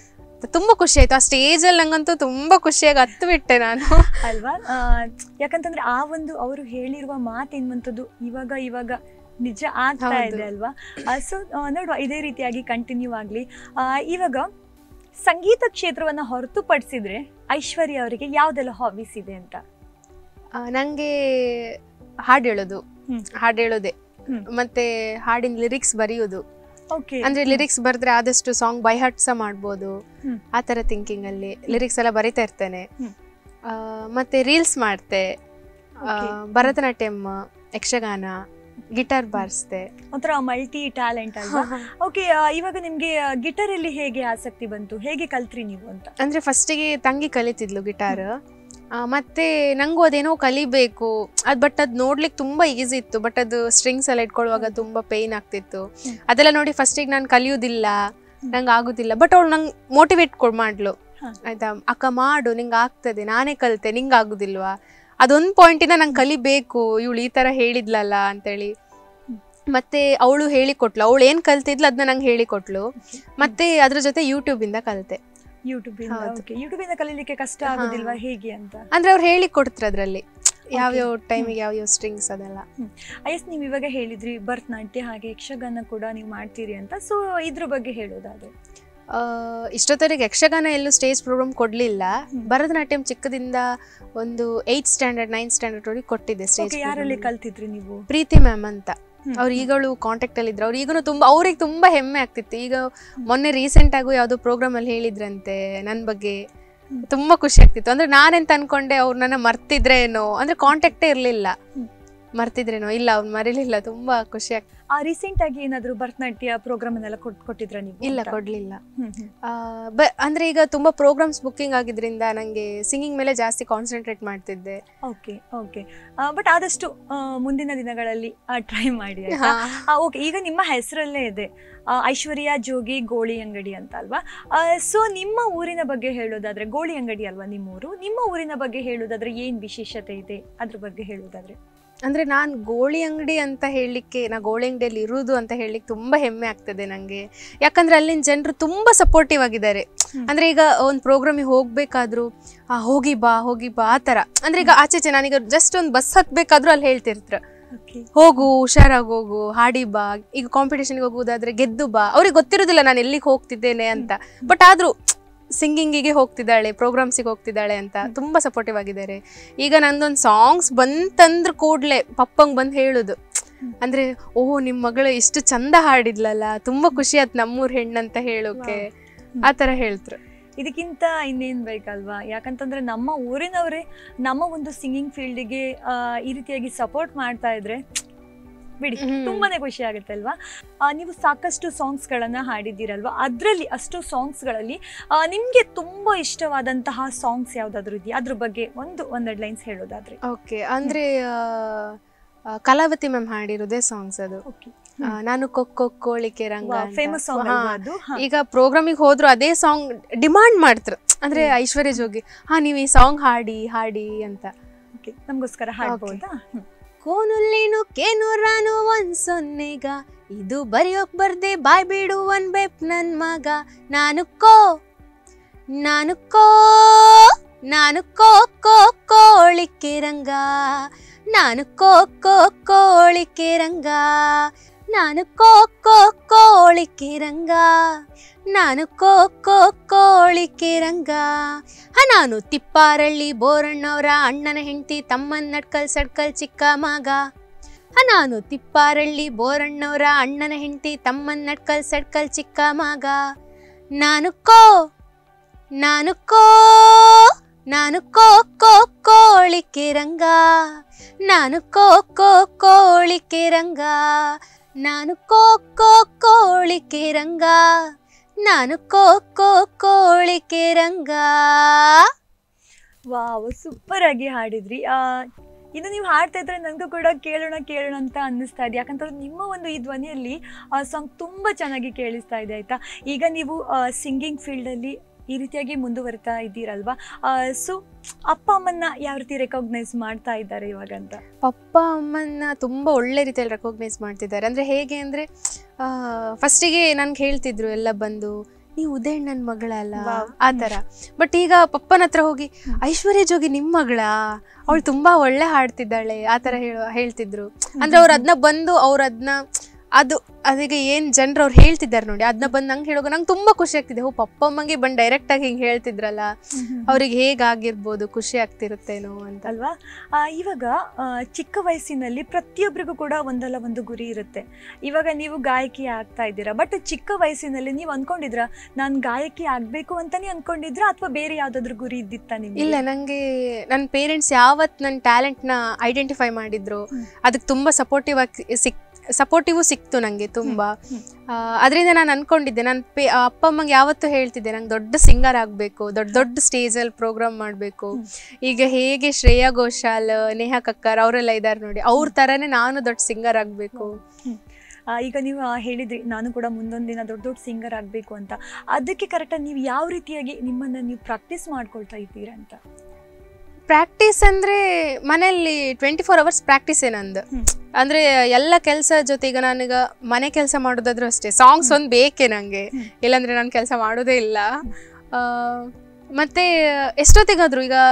ತುಂಬಾ ಖುಷಿ ಆಯ್ತು ಆ ಸ್ಟೇಜ್ ಅಲ್ಲಿ ನಂಗಂತೂ ತುಂಬಾ ಖುಷಿಯಾಗಿ ಹತ್ತು ಬಿಟ್ಟೆ ನಾನು ಅಲ್ವಾ ಆ, ಯಾಕಂತಂದ್ರೆ ಆ ಒಂದು ಅವರು ಹೇಳಿರುವ ಮಾತು ಎನ್ನುವಂಥದ್ದು ಇವಾಗ ಇವಾಗ ನಿಜ ಆಗ್ತಾ ಹೌದು. ಇದೆ ಅಲ್ವಾ ಸೊ ನೋಡುವ ಇದೇ ರೀತಿಯಾಗಿ ಕಂಟಿನ್ಯೂ ಆಗಲಿ ಇವಾಗ ಸಂಗೀತ ಕ್ಷೇತ್ರವನ್ನ ಹೊರತುಪಡಿಸಿದ್ರೆ ಐಶ್ವರ್ಯ ಅವರಿಗೆ ಯಾವ್ದೆಲ್ಲ ಹಾಬೀಸ್ ಇದೆ ಅಂತ ಆ, ನಂಗೆ ಹಾಡು ಹೇಳೋದು ಹ್ಮ್. ಹಾಡು ಹೇಳೋದೆ ಹ್ಮ್. ಮತ್ತೆ ಹಾಡಿನ ಲಿರಿಕ್ಸ್ ಬರೆಯೋದು ಓಕೆ ಅಂದ್ರೆ ಲಿರಿಕ್ಸ್ ಬರ್ದ್ರೆ ಆದಷ್ಟು ಸಾಂಗ್ ಬೈ ಹಾರ್ಟ್ ಸಹ ಮಾಡ್ಬೋದು ಹ್ಮ್. ಆ ತರ ಥಿಂಕಿಂಗ್ ಅಲ್ಲಿ ಲಿರಿಕ್ಸ್ ಎಲ್ಲ ಬರಿತಾ ಇರ್ತೇನೆ ಹ್ಮ್. ಆ, ಮತ್ತೆ ರೀಲ್ಸ್ ಮಾಡ್ತೆ ಆ, Okay. ಭರತನಾಟ್ಯಂ ಯಕ್ಷಗಾನ ಗಿಟಾರ್ ಬಾರಿಸ್ದೆ ಒಂಥರ ಮಲ್ಟಿ ಟ್ಯಾಲೆಂಟ್ ಅಲ್ವಾ ಓಕೆ ಇವಾಗ ನಿಮ್ಗೆ ಗಿಟಾರ್ ಅಲ್ಲಿ ಹೇಗೆ ಆಸಕ್ತಿ ಬಂತು ಹೇಗೆ ಕಲ್ತ್ರಿ ನೀವು ಅಂತ ಅಂದ್ರೆ ಫಸ್ಟಿಗೆ ತಂಗಿ ಕಲಿತಿದ್ಲು ಗಿಟಾರ್ ಮತ್ತೆ ನಂಗೂ ಅದೇನೋ ಕಲಿಬೇಕು ಅದ್ ಬಟ್ ಅದ್ ನೋಡ್ಲಿಕ್ಕೆ ತುಂಬಾ ಈಸಿ ಇತ್ತು ಬಟ್ ಅದು ಸ್ಟ್ರಿಂಗ್ಸ್ ಎಲ್ಲ ಇಟ್ಕೊಳ್ಳುವಾಗ ತುಂಬಾ ಪೇನ್ ಆಗ್ತಿತ್ತು ಹ್ಮ್. ಅದೆಲ್ಲ ನೋಡಿ ಫಸ್ಟಿಗೆ ನಾನು ಕಲಿಯೋದಿಲ್ಲ ನಂಗೆ ಆಗುದಿಲ್ಲ ಬಟ್ ಅವಳು ನಂಗೆ ಮೋಟಿವೇಟ್ ಕೊಡ್ ಮಾಡ್ಲು ಹ. ಆಯ್ತಾ ಅಕ್ಕ ಮಾಡು ನಿಂಗೆ ಆಗ್ತದೆ ನಾನೇ ಕಲಿತೆ ನಿಂಗೆ ಆಗುದಿಲ್ವಾ ಅದೊಂದು ಪಾಯಿಂಟಿಂದ ನಂಗೆ ಕಲಿಬೇಕು ಇವಳು ಈ ತರ ಹೇಳಿದ್ಲಲ್ಲ ಅಂತೇಳಿ ಮತ್ತೆ ಅವಳು ಹೇಳಿಕೊಟ್ಲು ಅವಳು ಏನ್ ಕಲ್ತಿದ್ಲು ಅದನ್ನ ನಂಗೆ ಹೇಳಿಕೊಟ್ಲು ಮತ್ತೆ ಅದ್ರ ಜೊತೆ ಯೂಟ್ಯೂಬ್ ಇಂದ ಕಲಿತೆ ಯೂಟ್ಯೂಬ್ ಇಂದ ಹೌದು. ಓಕೆ ಯೂಟ್ಯೂಬ್ ಇಂದ ಕಲೀಲಿಕ್ಕೆ ಕಷ್ಟ ಹಾ. ಆಗೋದಿಲ್ವಾ ಹೇಗೆ ಅಂತ ಅಂದ್ರೆ ಅವ್ರು ಹೇಳಿ ಕೊಡ್ತಾರೆ ಅದ್ರಲ್ಲಿ ಯಾವ್ಯಾವ ಟೈಮಿಗೆ ಯಾವ್ಯಾವ ಸ್ಟ್ರಿಂಗ್ಸ್ ಅದೆಲ್ಲ ಎಸ್ ನೀವು ಇವಾಗ ಹೇಳಿದ್ರಿ ಭರತನಾಟ್ಯ ಹಾಗೆ ಯಕ್ಷಗಾನ ಕೂಡ ನೀವು ಮಾಡ್ತೀರಿ ಅಂತ ಸೊ ಇದ್ರ ಬಗ್ಗೆ ಹೇಳೋದಾದ್ರೆ ಆ, ಇಷ್ಟೊತ್ತವರೆಗೆ ಯಕ್ಷಗಾನ ಎಲ್ಲೂ ಸ್ಟೇಜ್ ಪ್ರೋಗ್ರಾಮ್ ಕೊಡ್ಲಿಲ್ಲ ಹ್ಮ್. ಭರತನಾಟ್ಯಂ ಚಿಕ್ಕದಿಂದ ಒಂದು ಏಯ್ತ್ ಸ್ಟ್ಯಾಂಡರ್ಡ್ ನೈನ್ತ್ ಸ್ಟ್ಯಾಂಡರ್ಡ್ ವರೆಗೆ ಕೊಟ್ಟಿದ್ದೆ ಸ್ಟೇಜ್ ಓಕೆ ಯಾರಲ್ಲಿ ಕಲ್ತಿದ್ರಿ ನೀವು ಪ್ರೀತಿ ಮ್ಯಾಮ್ ಅಂತ ಹ್ಮ್. ಅವ್ರು ಈಗಲೂ ಕಾಂಟ್ಯಾಕ್ಟ್ ಅಲ್ಲಿ ಇದ್ರು ಅವ್ರು ಈಗಲೂ ತುಂಬಾ ಅವ್ರಿಗೆ ತುಂಬಾ ಹೆಮ್ಮೆ ಆಗ್ತಿತ್ತು ಈಗ ಮೊನ್ನೆ ರೀಸೆಂಟ್ ಆಗು ಯಾವ್ದೋ ಪ್ರೋಗ್ರಾಮ್ ಅಲ್ಲಿ ಹೇಳಿದ್ರಂತೆ ನನ್ನ ಬಗ್ಗೆ ಹ್ಮ್. ತುಂಬಾ ಖುಷಿ ಆಗ್ತಿತ್ತು ಅಂದ್ರೆ ನಾನೆಂತ ಅನ್ಕೊಂಡೆ ಅವ್ರು ನನ್ನ ಮರ್ತಿದ್ರೇನೋ ಅಂದ್ರೆ ಕಾಂಟ್ಯಾಕ್ಟೇ ಇರ್ಲಿಲ್ಲ ಹ್ಮ್. ಮರ್ತಿದ್ರೇನೋ ಇಲ್ಲ ಅವ್ರು ಮರಿಲಿಲ್ಲ ತುಂಬಾ ಖುಷಿ ಆಗ್ತಿತ್ತು ಆ ರೀಸೆಂಟ್ ಆಗಿ ಏನಾದ್ರು ಭರತನಾಟ್ಯ ಪ್ರೋಗ್ರಾಮ್ ಅನ್ನೆಲ್ಲ ಕೊಟ್ ಕೊಟ್ಟಿದ್ರ ನೀವು ಇಲ್ಲ ಅಂತ? ಕೊಡ್ಲಿಲ್ಲ ಹ್ಮ್, ಹ್ಮ್. ಆ, ಬ ಅಂದ್ರೆ ಈಗ ತುಂಬಾ ಪ್ರೋಗ್ರಾಮ್ಸ್ ಬುಕ್ಕಿಂಗ್ ಆಗಿದ್ರಿಂದ ನಂಗೆ ಸಿಂಗಿಂಗ್ ಮೇಲೆ ಜಾಸ್ತಿ ಕಾನ್ಸಂಟ್ರೇಟ್ ಮಾಡ್ತಿದ್ದೆ ಓಕೆ ಓಕೆ ಬಟ್ ಆದಷ್ಟು ಆ, ಮುಂದಿನ ದಿನಗಳಲ್ಲಿ ಟ್ರೈ ಮಾಡಿ ಆಯ್ತಾ? ಓಕೆ ಈಗ ನಿಮ್ಮ ಹೆಸರಲ್ಲೇ ಇದೆ ಆ, ಐಶ್ವರ್ಯ ಜೋಗಿ ಗೋಳಿ ಅಂಗಡಿ ಅಂತ ಅಲ್ವಾ ಸೊ ನಿಮ್ಮ ಊರಿನ ಬಗ್ಗೆ ಹೇಳೋದಾದ್ರೆ ಗೋಳಿ ಅಂಗಡಿ ಅಲ್ವಾ ನಿಮ್ಮ ಊರು ನಿಮ್ಮ ಊರಿನ ಬಗ್ಗೆ ಹೇಳೋದಾದ್ರೆ ಏನ್ ವಿಶೇಷತೆ ಇದೆ ಅದ್ರ ಬಗ್ಗೆ ಹೇಳೋದಾದ್ರೆ ಅಂದ್ರೆ ನಾನ್ ಗೋಳಿ ಅಂಗಡಿ ಅಂತ ಹೇಳಲಿಕ್ಕೆ ನಾ ಗೋಳಿ ಅಂಗಡಿಯಲ್ಲಿ ಇರುವುದು ಅಂತ ಹೇಳಲಿಕ್ಕೆ ತುಂಬಾ ಹೆಮ್ಮೆ ಆಗ್ತದೆ ನಂಗೆ ಯಾಕಂದ್ರೆ ಅಲ್ಲಿನ ಜನರು ತುಂಬಾ ಸಪೋರ್ಟಿವ್ ಆಗಿದ್ದಾರೆ ಹ್ಮ್. ಅಂದ್ರೆ ಈಗ ಒಂದು ಪ್ರೋಗ್ರಾಮಿಗೆ ಹೋಗ್ಬೇಕಾದ್ರೂ ಆ, ಹೋಗಿ ಬಾ ಹೋಗಿ ಬಾ ಆ ತರ ಅಂದ್ರೆ ಈಗ ಆಚೆಚೆ ನಾನೀಗ ಜಸ್ಟ್ ಒಂದು ಬಸ್ ಹತ್ಬೇಕಾದ್ರೂ ಅಲ್ಲಿ ಹೇಳ್ತಿರ್ತಾರೆ ಓಕೆ ಹೋಗು ಹುಷಾರಾಗಿ ಹೋಗು ಹಾಡಿ ಬಾ ಈಗ ಕಾಂಪಿಟೇಷನ್ಗೆ ಹೋಗುವುದಾದ್ರೆ ಗೆದ್ದು ಬಾ ಅವ್ರಿಗೆ ಗೊತ್ತಿರೋದಿಲ್ಲ ನಾನು ಎಲ್ಲಿಗೆ ಹೋಗ್ತಿದ್ದೇನೆ ಅಂತ ಬಟ್ ಆದ್ರೂ ಸಿಂಗಿಂಗಿಗೆ ಹೋಗ್ತಿದ್ದಾಳೆ ಪ್ರೋಗ್ರಾಮ್ಸಿಗೆ ಹೋಗ್ತಿದ್ದಾಳೆ ಅಂತ ತುಂಬಾ ಸಪೋರ್ಟಿವ್ ಆಗಿದ್ದಾರೆ ಈಗ ನಂದೊಂದು ಸಾಂಗ್ಸ್ ಬಂತಂದ್ರ ಕೂಡ್ಲೆ ಪಪ್ಪಂಗ್ ಬಂದು ಹೇಳುದು ಅಂದ್ರೆ ಓಹ್ ನಿಮ್ ಮಗಳು ಇಷ್ಟು ಚಂದ ಹಾಡಿದ್ಲಲ್ಲ ತುಂಬಾ ಖುಷಿ ಆಯ್ತು ನಮ್ಮೂರ್ ಹೆಣ್ಣಂತ ಹೇಳೋಕೆ ಹ್ಮ್. ಆ ತರ ಹೇಳ್ತ್ರು ಇದಕ್ಕಿಂತ ಇನ್ನೇನ್ ಬೇಕಲ್ವಾ ಯಾಕಂತಂದ್ರೆ ನಮ್ಮ ಊರಿನವರೇ ನಮ್ಮ ಒಂದು ಸಿಂಗಿಂಗ್ ಫೀಲ್ಡಿಗೆ ಈ ರೀತಿಯಾಗಿ ಸಪೋರ್ಟ್ ಮಾಡ್ತಾ ಇದ್ರೆ ಬಿಡಿ ಹ್ಮ್. ತುಂಬಾನೇ ಖುಷಿ ಆಗುತ್ತೆ ಅಲ್ವಾ ಆ, ನೀವು ಸಾಕಷ್ಟು ಸಾಂಗ್ಸ್ ಗಳನ್ನ ಹಾಡಿದ್ದೀರಲ್ವಾ ಅದ್ರಲ್ಲಿ ಅಷ್ಟು ಸಾಂಗ್ಸ್ ಗಳಲ್ಲಿ ಆ, ನಿಮ್ಗೆ ತುಂಬಾ ಇಷ್ಟವಾದಂತಹ ಸಾಂಗ್ಸ್ ಯಾವ್ದಾದ್ರು ಇದೆಯಾ ಅದ್ರ ಬಗ್ಗೆ ಒಂದು ಒಂದೆರಡು ಲೈನ್ಸ್ ಹೇಳೋದಾದ್ರೆ ಓಕೆ ಅಂದ್ರೆ ಆ, ಆ, ಕಲಾವತಿ ಮ್ಯಾಮ್ ಹಾಡಿರೋದೇ ಸಾಂಗ್ಸ್ ಅದು ಓಕೆ ಆ, ನಾನು ಕೊಕ್ಕೊ ಕೋಳಿಕೆ ರಂಗ ಅಂತ. ಫೇಮಸ್ ಸಾಂಗ್ ಹಾ. ಅಲ್ವಾ ಅದು ಹಾ. ಈಗ ಪ್ರೋಗ್ರಾಮಿಗೆ ಹೋದ್ರು ಅದೇ ಸಾಂಗ್ ಡಿಮಾಂಡ್ ಮಾಡ್ತಾರೆ ಅಂದ್ರೆ ಐಶ್ವರ್ಯ ಜೋಗಿ ಹಾ ನೀವು ಈ ಸಾಂಗ್ ಹಾಡಿ ಹಾಡಿ ಅಂತ Okay, ನಮ್ಗೋಸ್ಕರ ಹಾಡ್ಬೋದಾ ಹ್ಮ್. ಕೋನುಲ್ಲಿನು ಕೇನು ರಾನು ಒಂದ್ ಸೊನ್ನೆಗ ಇದು ಬರೆಯೋಕ್ ಬರ್ದೆ ಬಾಯ್ ಬಿಡು ಒನ್ ಬೆಪ್ ನನ್ ಮಗ ನಾನು ಕೋ ನಾನು ಕೋ ನಾನು ಕೋ ಕೋ ಕೋಳಿಕೆ ರಂಗ ನಾನು ಕೋ ಕೋ ಕೋಳಿಕೆ ರಂಗ ನಾನು ಕೋ ಕೋ ಕೋಳಿಕೆ ರಂಗ ನಾನು ಕೋ ಕೋ ಕೋಳಿಕೆ ರಂಗ ಹ ನಾನು ತಿಪ್ಪಾರಳ್ಳಿ ಬೋರಣ್ಣವರ ಅಣ್ಣನ ಹೆಂಡತಿ ತಮ್ಮನ್ ನಡ್ಕಲ್ ಸಡ್ಕಲ್ ಚಿಕ್ಕ ಮಗ ಹ ನಾನು ತಿಪ್ಪಾರಳ್ಳಿ ಬೋರಣ್ಣವರ ಅಣ್ಣನ ಹೆಂಡತಿ ತಮ್ಮನ್ ನಡ್ಕಲ್ ಸಡ್ಕಲ್ ಚಿಕ್ಕ ಮಗ ನಾನು ಕೋ ನಾನು ಕೋ ನಾನು ಕೋ ಕೋ ಕೋಳಿಕೆ ರಂಗ ನಾನು ಕೋ ಕೋ ಕೋಳಿಕೆ ರಂಗ ನಾನು ಕೋ ಕೋ ಕೋಳಿಕೆ ರಂಗ ನಾನು ಕೋ ಕೋ ಕೋಳಿಕೆ ರಂಗ ವಾವ್ ಸೂಪರ್ ಆಗಿ ಹಾಡಿದ್ರಿ ಆ, ಇದು ನೀವು ಹಾಡ್ತಾ ಇದ್ರೆ ನನಗೂ ಕೂಡ ಕೇಳೋಣ ಕೇಳೋಣ ಅಂತ ಅನ್ನಿಸ್ತಾ ಇದೆ ಯಾಕಂತಂದ್ರೆ ನಿಮ್ಮ ಒಂದು ಈ ಧ್ವನಿಯಲ್ಲಿ ಆ ಸಾಂಗ್ ತುಂಬ ಚೆನ್ನಾಗಿ ಕೇಳಿಸ್ತಾ ಇದೆ ಆಯಿತಾ ಈಗ ನೀವು ಸಿಂಗಿಂಗ್ ಫೀಲ್ಡಲ್ಲಿ ಈ ರೀತಿಯಾಗಿ ಮುಂದುವರಿತಾ ಇದ್ದೀರಲ್ವಾ ಸೊ ಅಪ್ಪ ಅಮ್ಮನ್ನ ಯಾವ ರೀತಿ ರೆಕಾಗ್ನೈಸ್ ಮಾಡ್ತಾ ಇದ್ದಾರೆ ಇವಾಗ ಅಂತ ಪಪ್ಪ ಅಮ್ಮನ್ನ ತುಂಬ ಒಳ್ಳೆ ರೀತಿಯಲ್ಲಿ ರೆಕಾಗ್ನೈಸ್ ಮಾಡ್ತಿದ್ದಾರೆ ಅಂದರೆ ಹೇಗೆ ಅಂದರೆ ಫಸ್ಟಿಗೆ ನನ್ಗೆ ಹೇಳ್ತಿದ್ರು ಎಲ್ಲ ಬಂದು ನೀವು ಉದಯಣ್ಣನ ಮಗಳಲ್ಲ Wow. ಆ ಥರ ಬಟ್ ಈಗ ಪಪ್ಪನ ಹತ್ರ ಹೋಗಿ ಐಶ್ವರ್ಯ ಜೋಗಿ ನಿಮ್ಮ ಮಗಳ ಅವಳು ತುಂಬಾ ಒಳ್ಳೆ ಹಾಡ್ತಿದ್ದಾಳೆ ಆ ಥರ ಹೇಳು ಹೇಳ್ತಿದ್ರು ಅಂದ್ರೆ ಅವ್ರು ಅದನ್ನ ಬಂದು ಅವ್ರು ಅದನ್ನ ಅದು ಅದೀಗ ಏನ್ ಜನರು ಅವ್ರು ಹೇಳ್ತಿದ್ದಾರೆ ನೋಡಿ ಅದನ್ನ ಬಂದು ನಂಗೆ ಹೇಳುವಾಗ ನಂಗೆ ತುಂಬಾ ಖುಷಿ ಆಗ್ತಿದೆ ಓ ಪಪ್ಪ ಅಮ್ಮಂಗೆ ಬಂದು ಡೈರೆಕ್ಟ್ ಆಗಿ ಹಿಂಗೆ ಹೇಳ್ತಿದ್ರಲ್ಲ ಅವ್ರಿಗೆ ಹೇಗಾಗಿರ್ಬೋದು ಖುಷಿ ಆಗ್ತಿರುತ್ತೇನೋ ಅಂತ ಅಲ್ವಾ ಆ, ಇವಾಗ ಆ, ಚಿಕ್ಕ ವಯಸ್ಸಿನಲ್ಲಿ ಪ್ರತಿಯೊಬ್ಬರಿಗೂ ಕೂಡ ಒಂದಲ್ಲ ಒಂದು ಗುರಿ ಇರುತ್ತೆ ಇವಾಗ ನೀವು ಗಾಯಕಿ ಆಗ್ತಾ ಇದ್ದೀರಾ ಬಟ್ ಚಿಕ್ಕ ವಯಸ್ಸಿನಲ್ಲಿ ನೀವು ಅನ್ಕೊಂಡಿದ್ರ ನಾನು ಗಾಯಕಿ ಆಗ್ಬೇಕು ಅಂತಾನೆ ಅನ್ಕೊಂಡಿದ್ರ ಅಥವಾ ಬೇರೆ ಯಾವ್ದಾದ್ರು ಗುರಿ ಇದ್ದಿತ್ತ ನಿಮ್ಗೆ ಇಲ್ಲ ನಂಗೆ ನನ್ನ ಪೇರೆಂಟ್ಸ್ ಯಾವತ್ ನನ್ನ ಟ್ಯಾಲೆಂಟ್ನ ಐಡೆಂಟಿಫೈ ಮಾಡಿದ್ರು ಹ್ಮ್. ಅದಕ್ಕೆ ತುಂಬಾ ಸಪೋರ್ಟಿವ್ ಆಗಿ ಸಿಕ್ ಸಪೋರ್ಟಿವು ಸಿಕ್ತು ನನಗೆ ತುಂಬಾ ಹ್ಮ್. ಅದರಿಂದ ನಾನು ಅನ್ಕೊಂಡಿದ್ದೆ ನನ್ನ ಪೇ ಆ ಅಪ್ಪ ಅಮ್ಮಂಗೆ ಯಾವತ್ತೂ ಹೇಳ್ತಿದ್ದೆ ನಂಗೆ ದೊಡ್ಡ ಸಿಂಗರ್ ಆಗಬೇಕು ದೊಡ್ಡ ದೊಡ್ಡ ಸ್ಟೇಜಲ್ಲಿ ಪ್ರೋಗ್ರಾಮ್ ಮಾಡಬೇಕು ಹ್ಮ್. ಈಗ ಹೇಗೆ ಶ್ರೇಯಾ ಘೋಷಾಲ್ ನೇಹಾ ಕಕ್ಕರ್ ಅವರೆಲ್ಲ ಇದ್ದಾರೆ ನೋಡಿ ಅವ್ರ ಥರನೇ ನಾನು ದೊಡ್ಡ ಸಿಂಗರ್ ಆಗಬೇಕು ಆ, ಈಗ ನೀವು ಆ, ಹೇಳಿದ್ರಿ ನಾನು ಕೂಡ ಮುಂದೊಂದು ದಿನ ದೊಡ್ಡ ದೊಡ್ಡ ಸಿಂಗರ್ ಆಗಬೇಕು ಅಂತ ಅದಕ್ಕೆ ಕರೆಕ್ಟಾಗಿ ನೀವು ಯಾವ ರೀತಿಯಾಗಿ ನಿಮ್ಮನ್ನ ನೀವು ಪ್ರಾಕ್ಟೀಸ್ ಮಾಡ್ಕೊಳ್ತಾ ಇದ್ದೀರಾ ಅಂತ ಪ್ರಾಕ್ಟೀಸ್ ಅಂದ್ರೆ ಮನೆಯಲ್ಲಿ ಟ್ವೆಂಟಿ ಫೋರ್ ಅವರ್ಸ್ ಪ್ರಾಕ್ಟೀಸೇ ನಂದು ಹ್ಮ್. ಅಂದ್ರೆ ಎಲ್ಲ ಕೆಲಸ ಜೊತೆ ಈಗ ನಾನೀಗ ಮನೆ ಕೆಲಸ ಮಾಡೋದಾದ್ರೂ ಅಷ್ಟೇ ಸಾಂಗ್ಸ್ ಒಂದು ಬೇಕೇ ನಂಗೆ ಹ್ಮ್. ಇಲ್ಲಾಂದ್ರೆ ನಾನು ಕೆಲಸ ಮಾಡೋದೇ ಇಲ್ಲ ಆ, ಮತ್ತೆ ಎಷ್ಟೊತ್ತಿಗಾದ್ರು ಈಗ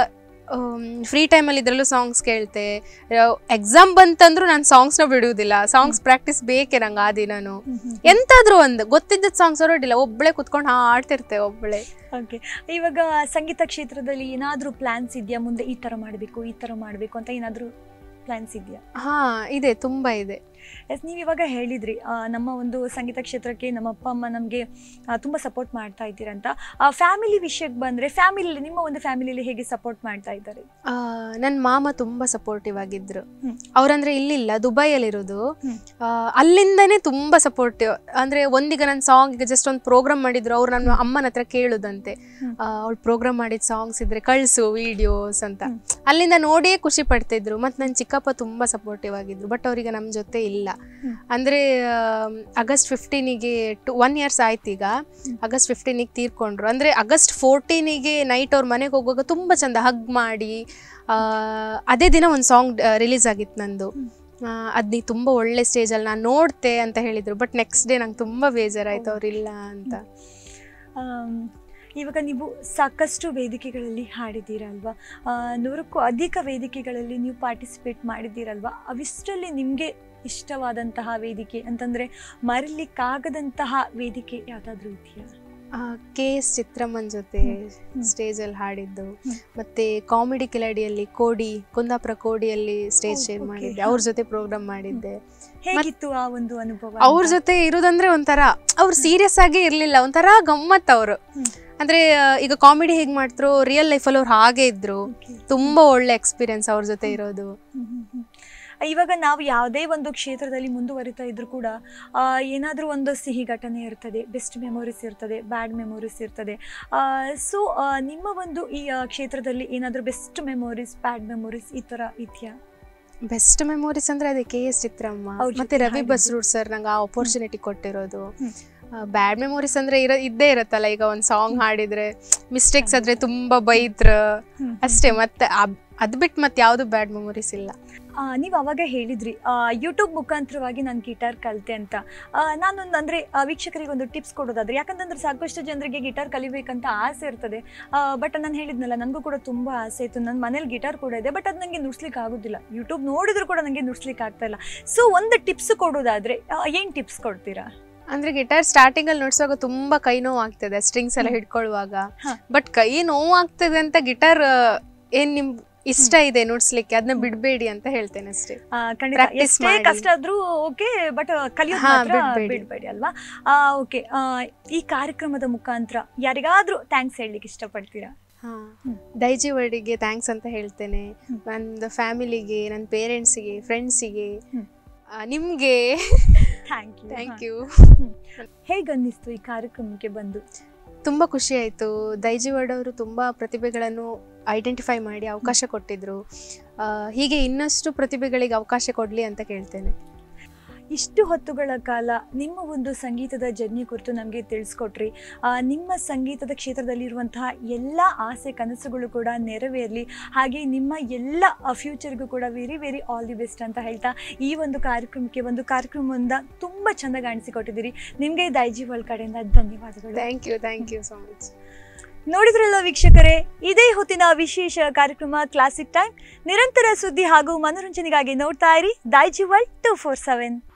ಫ್ರೀ ಟೈಮಲ್ಲಿ ಇದ್ರಲ್ಲೂ ಸಾಂಗ್ಸ್ ಕೇಳ್ತೆ ಎಕ್ಸಾಮ್ ಬಂತಂದ್ರೂ ನಾನು ಸಾಂಗ್ಸ್ನ ಬಿಡುವುದಿಲ್ಲ ಸಾಂಗ್ಸ್ ಪ್ರಾಕ್ಟೀಸ್ ಬೇಕೇ ನಂಗೆ ಆ ದಿನನು ಎಂತಾದ್ರೂ ಒಂದು ಗೊತ್ತಿದ್ದ ಸಾಂಗ್ಸ್ ಹೊರಡಿಲ್ಲ ಒಬ್ಬಳೆ ಕುತ್ಕೊಂಡು ಹಾಡ್ತಿರ್ತೆ ಒಬ್ಬಳೆ ಓಕೆ ಇವಾಗ ಸಂಗೀತ ಕ್ಷೇತ್ರದಲ್ಲಿ ಏನಾದರೂ ಪ್ಲಾನ್ಸ್ ಇದೆಯಾ ಮುಂದೆ ಈ ಥರ ಮಾಡಬೇಕು ಈ ಥರ ಮಾಡಬೇಕು ಅಂತ ಏನಾದರೂ ಪ್ಲಾನ್ಸ್ ಇದೆಯಾ ಹಾ ಇದೆ ತುಂಬಾ ಇದೆ ಎಸ್ ನೀವು ಇವಾಗ ಹೇಳಿದ್ರಿ ಆ, ನಮ್ಮ ಒಂದು ಸಂಗೀತ ಕ್ಷೇತ್ರಕ್ಕೆ ನಮ್ಮ ಅಪ್ಪ ಅಮ್ಮ ನಮಗೆ ತುಂಬ ಸಪೋರ್ಟ್ ಮಾಡ್ತಾ ಇದ್ದೀರಂತ ಫ್ಯಾಮಿಲಿ ವಿಷಯಕ್ಕೆ ಬಂದರೆ ಫ್ಯಾಮಿಲಿ ನಿಮ್ಮ ಒಂದು ಫ್ಯಾಮಿಲಿಲಿ ಹೇಗೆ ಸಪೋರ್ಟ್ ಮಾಡ್ತಾ ಇದ್ದಾರೆ ನನ್ನ ಮಾಮ ತುಂಬಾ ಸಪೋರ್ಟಿವ್ ಆಗಿದ್ರು ಹ್ಮ್. ಅವ್ರಂದ್ರೆ ಇಲ್ಲಿಲ್ಲ ದುಬೈಯಲ್ಲಿರೋದು ಹ್ಮ್. ಆ, ಅಲ್ಲಿಂದನೇ ತುಂಬಾ ಸಪೋರ್ಟಿವ್ ಅಂದ್ರೆ ಒಂದೀಗ ನನ್ನ ಸಾಂಗ್ ಈಗ ಜಸ್ಟ್ ಒಂದು ಪ್ರೋಗ್ರಾಮ್ ಮಾಡಿದ್ರು ಅವ್ರು ನನ್ನ ಅಮ್ಮನ ಹತ್ರ ಕೇಳುದಂತೆ ಹ್ಮ್. ಅವಳು ಪ್ರೋಗ್ರಾಮ್ ಮಾಡಿದ ಸಾಂಗ್ಸ್ ಇದ್ರೆ ಕಳ್ಸು ವಿಡಿಯೋಸ್ ಅಂತ ಹ್ಮ್. ಅಲ್ಲಿಂದ ನೋಡಿಯೇ ಖುಷಿ ಪಡ್ತಿದ್ರು ಮತ್ತು ನನ್ನ ಚಿಕ್ಕಪ್ಪ ತುಂಬಾ ಸಪೋರ್ಟಿವ್ ಆಗಿದ್ರು ಬಟ್ ಅವರಿಗೆ ನಮ್ಮ ಜೊತೆ ಇಲ್ಲ ಹ್ಮ್. ಅಂದ್ರೆ ಆಗಸ್ಟ್ ಫಿಫ್ಟೀನಿಗೆ ಟು ಒನ್ ಇಯರ್ಸ್ ಆಯ್ತು ಈಗ ಆಗಸ್ಟ್ ಫಿಫ್ಟೀನಿಗೆ ತೀರ್ಕೊಂಡ್ರು ಅಂದ್ರೆ ಆಗಸ್ಟ್ ಫೋರ್ಟೀನಿಗೆ ನೈಟ್ ಅವ್ರ ಮನೆಗೆ ಹೋಗುವಾಗ ತುಂಬಾ ಚಂದ ಹಗ್ ಮಾಡಿ ಆ, ಅದೇ ದಿನ ಒಂದು ಸಾಂಗ್ ರಿಲೀಸ್ ಆಗಿತ್ತು ನಂದು ಅದು ನೀ ತುಂಬ ಒಳ್ಳೆ ಸ್ಟೇಜಲ್ಲಿ ನಾನು ನೋಡ್ತೆ ಅಂತ ಹೇಳಿದ್ರು ಬಟ್ ನೆಕ್ಸ್ಟ್ ಡೇ ನಂಗೆ ತುಂಬ ಬೇಜಾರಾಯ್ತು ಅವ್ರಿಲ್ಲ ಅಂತ ಆಮ್, ಇವಾಗ ನೀವು ಸಾಕಷ್ಟು ವೇದಿಕೆಗಳಲ್ಲಿ ಹಾಡಿದ್ದೀರಲ್ವಾ ಆ, ನೂರಕ್ಕೂ ಅಧಿಕ ವೇದಿಕೆಗಳಲ್ಲಿ ನೀವು ಪಾರ್ಟಿಸಿಪೇಟ್ ಮಾಡಿದ್ದೀರಲ್ವಾ ಅವಿಷ್ಟರಲ್ಲಿ ನಿಮಗೆ ಇಷ್ಟವಾದಂತಹ ವೇದಿಕೆ ಅಂತಂದರೆ ಮರಿಲಿಕ್ಕಾಗದಂತಹ ವೇದಿಕೆ ಯಾವುದಾದ್ರೂ ಇದೆಯಾ ಕೆ ಎಸ್ ಚಿತ್ರಮ್ಮನ್ ಜೊತೆ ಹ್ಮ್. ಸ್ಟೇಜಲ್ಲಿ ಹಾಡಿದ್ದು ಹ್ಮ್. ಮತ್ತೆ ಕಾಮಿಡಿ ಕಿಲಾಡಿಯಲ್ಲಿ ಕೋಡಿ ಕುಂದಾಪುರ ಕೋಡಿಯಲ್ಲಿ ಸ್ಟೇಜ್ ಓ, ಶೇರ್ okay. ಮಾಡಿದ್ದೆ ಅವ್ರ ಜೊತೆ ಪ್ರೋಗ್ರಾಮ್ ಮಾಡಿದ್ದೆ ಹೇಗಿತ್ತು ಆ ಒಂದು ಅನುಭವ ಅವ್ರ ಜೊತೆ ಇರೋದಂದ್ರೆ ಒಂಥರ ಅವ್ರು ಸೀರಿಯಸ್ ಆಗಿ ಇರ್ಲಿಲ್ಲ ಒಂಥರ ಗಮ್ಮತ್ ಅವರು ಹ್ಮ್. ಅಂದ್ರೆ ಆ, ಈಗ ಕಾಮಿಡಿ ಹೇಗ್ ಮಾಡ್ತಿರೋ ರಿಯಲ್ ಲೈಫಲ್ಲಿ ಅವ್ರು ಹಾಗೆ ಇದ್ರು Okay. ತುಂಬಾ ಒಳ್ಳೆ ಎಕ್ಸ್ಪೀರಿಯನ್ಸ್ ಅವ್ರ ಜೊತೆ ಇರೋದು ಹ್ಮ್, ಹ್ಮ್, ಹ್ಮ್. ಇವಾಗ ನಾವು ಯಾವುದೇ ಒಂದು ಕ್ಷೇತ್ರದಲ್ಲಿ ಮುಂದುವರಿತಾ ಇದ್ರೂ ಕೂಡ ಏನಾದರೂ ಒಂದು ಸಿಹಿ ಘಟನೆ ಇರ್ತದೆ ಬೆಸ್ಟ್ ಮೆಮೊರೀಸ್ ಇರ್ತದೆ ಬ್ಯಾಡ್ ಮೆಮೊರೀಸ್ ಇರ್ತದೆ ಸೊ ನಿಮ್ಮ ಒಂದು ಈ ಆ, ಕ್ಷೇತ್ರದಲ್ಲಿ ಏನಾದರೂ ಬೆಸ್ಟ್ ಮೆಮೊರೀಸ್ ಬ್ಯಾಡ್ ಮೆಮೊರೀಸ್ ಈ ಥರ ಇದೆಯಾ ಬೆಸ್ಟ್ ಮೆಮೊರೀಸ್ ಅಂದ್ರೆ ಅದೇ ಕೆ ಎಸ್ ಚಿತ್ರಮ್ಮ ಅವ್ರ್ ಜೊತೆ ಮತ್ತೆ ರವಿ ಹಾಡಿದ್ದು. ಬಸ್ರೂರ್ ಸರ್ ನಂಗೆ ಆ ಅಪರ್ಚುನಿಟಿ ಕೊಟ್ಟಿರೋದು ಹ್ಮ್. ಬ್ಯಾಡ್ ಮೆಮೊರೀಸ್ ಅಂದ್ರೆ ಇರೋ ಇದ್ದೇ ಇರುತ್ತಲ್ಲ ಈಗ ಒಂದು ಸಾಂಗ್ ಹಾಡಿದ್ರೆ ಮಿಸ್ಟೇಕ್ಸ್ ಆದ್ರೆ ತುಂಬಾ ಬೈದ್ರ ಹ್ಮ್. ಅಷ್ಟೇ ಮತ್ತೆ ಅದ್ ಬಿಟ್ಟು ಮತ್ತೆ ಯಾವ್ದು ಬ್ಯಾಡ್ ಮೆಮೊರೀಸ್ ಇಲ್ಲ ನೀವು ಅವಾಗ ಹೇಳಿದ್ರಿ ಯೂಟ್ಯೂಬ್ ಮುಖಾಂತರವಾಗಿ ನಾನು ಗಿಟಾರ್ ಕಲಿತೆ ಅಂತ ಆ, ನಾನೊಂದು ಅಂದರೆ ವೀಕ್ಷಕರಿಗೆ ಒಂದು ಟಿಪ್ಸ್ ಕೊಡೋದಾದ್ರೆ ಯಾಕಂತಂದ್ರೆ ಸಾಕಷ್ಟು ಜನರಿಗೆ ಗಿಟಾರ್ ಕಲಿಬೇಕಂತ ಆಸೆ ಇರ್ತದೆ ಬಟ್ ನಾನು ಹೇಳಿದ್ನಲ್ಲ ನನಗೂ ಕೂಡ ತುಂಬ ಆಸೆ ಇತ್ತು ನನ್ನ ಮನೇಲಿ ಗಿಟಾರ್ ಕೂಡ ಇದೆ ಬಟ್ ಅದು ನನಗೆ ನುಡ್ಸ್ಲಿಕ್ಕೆ ಆಗೋದಿಲ್ಲ ಯೂಟ್ಯೂಬ್ ನೋಡಿದ್ರು ಕೂಡ ನನಗೆ ನುಡ್ಸ್ಲಿಕ್ಕೆ ಆಗ್ತಾ ಇಲ್ಲ ಸೊ ಒಂದು ಟಿಪ್ಸ್ ಕೊಡೋದಾದ್ರೆ ಏನು ಟಿಪ್ಸ್ ಕೊಡ್ತೀರಾ ಅಂದ್ರೆ ಗಿಟಾರ್ ಸ್ಟಾರ್ಟಿಂಗ್ ಅಲ್ಲಿ ನುಡ್ಸುವಾಗ ತುಂಬಾ ಕೈ ನೋವು ಆಗ್ತದೆ ಸ್ಟ್ರಿಂಗ್ಸ್ ಎಲ್ಲ ಹ್ಮ್. ಹಿಡ್ಕೊಳ್ಳುವಾಗ ಹ. ಬಟ್ ಕೈ ನೋವು ಆಗ್ತದೆ ಅಂತ ಗಿಟಾರ್ ಏನ್ ನಿಮ್ ಇಷ್ಟ ಇದೆ ನುಡ್ಸ್ಲಿಕ್ಕೆ ಅದನ್ನ ಬಿಡ್ಬೇಡಿ ಅಂತ ಹೇಳ್ತೇನೆ ಅಷ್ಟೇ ಆ, ಖಂಡಿತ Practice ಎಷ್ಟೇ ಮಾಡಿ. ಕಷ್ಟ ಆದ್ರೂ ಓಕೆ ಬಟ್ ಕಲಿಯೋದು ಹಾ, ಮಾತ್ರ ಬಿಡ್ಬೇಡಿ. ಬಿಡ್ಬೇಡಿ ಅಲ್ವಾ ಓಕೆ ಈ ಕಾರ್ಯಕ್ರಮದ ಮುಖಾಂತರ ಯಾರಿಗಾದ್ರೂ ಥ್ಯಾಂಕ್ಸ್ ಹೇಳಲಿಕ್ಕೆ ಇಷ್ಟಪಡ್ತೀರಾ ಹ್ಮ್. ದೈಜಿ ವರ್ಡಿಗೆ ಥ್ಯಾಂಕ್ಸ್ ಅಂತ ಹೇಳ್ತೇನೆ ಹ್ಮ್. ನನ್ನ ಫ್ಯಾಮಿಲಿಗೆ ನನ್ನ ಪೇರೆಂಟ್ಸಿಗೆ ಫ್ರೆಂಡ್ಸಿಗೆ ಹ್ಮ್. ನಿಮ್ಗೆ ಥ್ಯಾಂಕ್ ಯು ಥ್ಯಾಂಕ್ ಯು ಹೇಗೆ ಅನ್ನಿಸ್ತು ಈ ಕಾರ್ಯಕ್ರಮಕ್ಕೆ ಬಂದು ತುಂಬಾ ಖುಷಿ ಆಯ್ತು ದೈಜಿ ವರ್ಡ್ ಅವರು ತುಂಬಾ ಪ್ರತಿಭೆಗಳನ್ನು ಐಡೆಂಟಿಫೈ ಮಾಡಿ ಅವಕಾಶ ಕೊಟ್ಟಿದ್ರು ಆ, ಹೀಗೆ ಇನ್ನಷ್ಟು ಪ್ರತಿಭೆಗಳಿಗೆ ಅವಕಾಶ ಕೊಡ್ಲಿ ಅಂತ ಕೇಳ್ತೇನೆ ಇಷ್ಟು ಹೊತ್ತುಗಳ ಕಾಲ ನಿಮ್ಮ ಒಂದು ಸಂಗೀತದ ಜರ್ನಿ ಕುರಿತು ನಮಗೆ ತಿಳಿಸ್ಕೊಟ್ರಿ ಆ, ನಿಮ್ಮ ಸಂಗೀತದ ಕ್ಷೇತ್ರದಲ್ಲಿರುವಂತಹ ಎಲ್ಲ ಆಸೆ ಕನಸುಗಳು ಕೂಡ ನೆರವೇರಲಿ ಹಾಗೆ ನಿಮ್ಮ ಎಲ್ಲ ಫ್ಯೂಚರ್ಗೂ ಕೂಡ very very all the best ಅಂತ ಹೇಳ್ತಾ ಈ ಒಂದು ಕಾರ್ಯಕ್ರಮಕ್ಕೆ ಒಂದು ಕಾರ್ಯಕ್ರಮದಿಂದ ತುಂಬ ಚೆಂದ ಕಾಣಿಸಿಕೊಟ್ಟಿದ್ದೀರಿ ನಿಮಗೆ ದೈಜಿ ವರ್ಲ್ಡ್ ಕಡೆಯಿಂದ ಧನ್ಯವಾದಗಳು thank you thank you so much ನೋಡಿದ್ರಲ್ಲ ವೀಕ್ಷಕರೇ ಇದೇ ಹೊತ್ತಿನ ವಿಶೇಷ ಕಾರ್ಯಕ್ರಮ ಕ್ಲಾಸಿಕ್ ಟೈಮ್ ನಿರಂತರ ಸುದ್ದಿ ಹಾಗೂ ಮನೋರಂಜನೆಗಾಗಿ ನೋಡ್ತಾ ಇರಿ Daiji world two four seven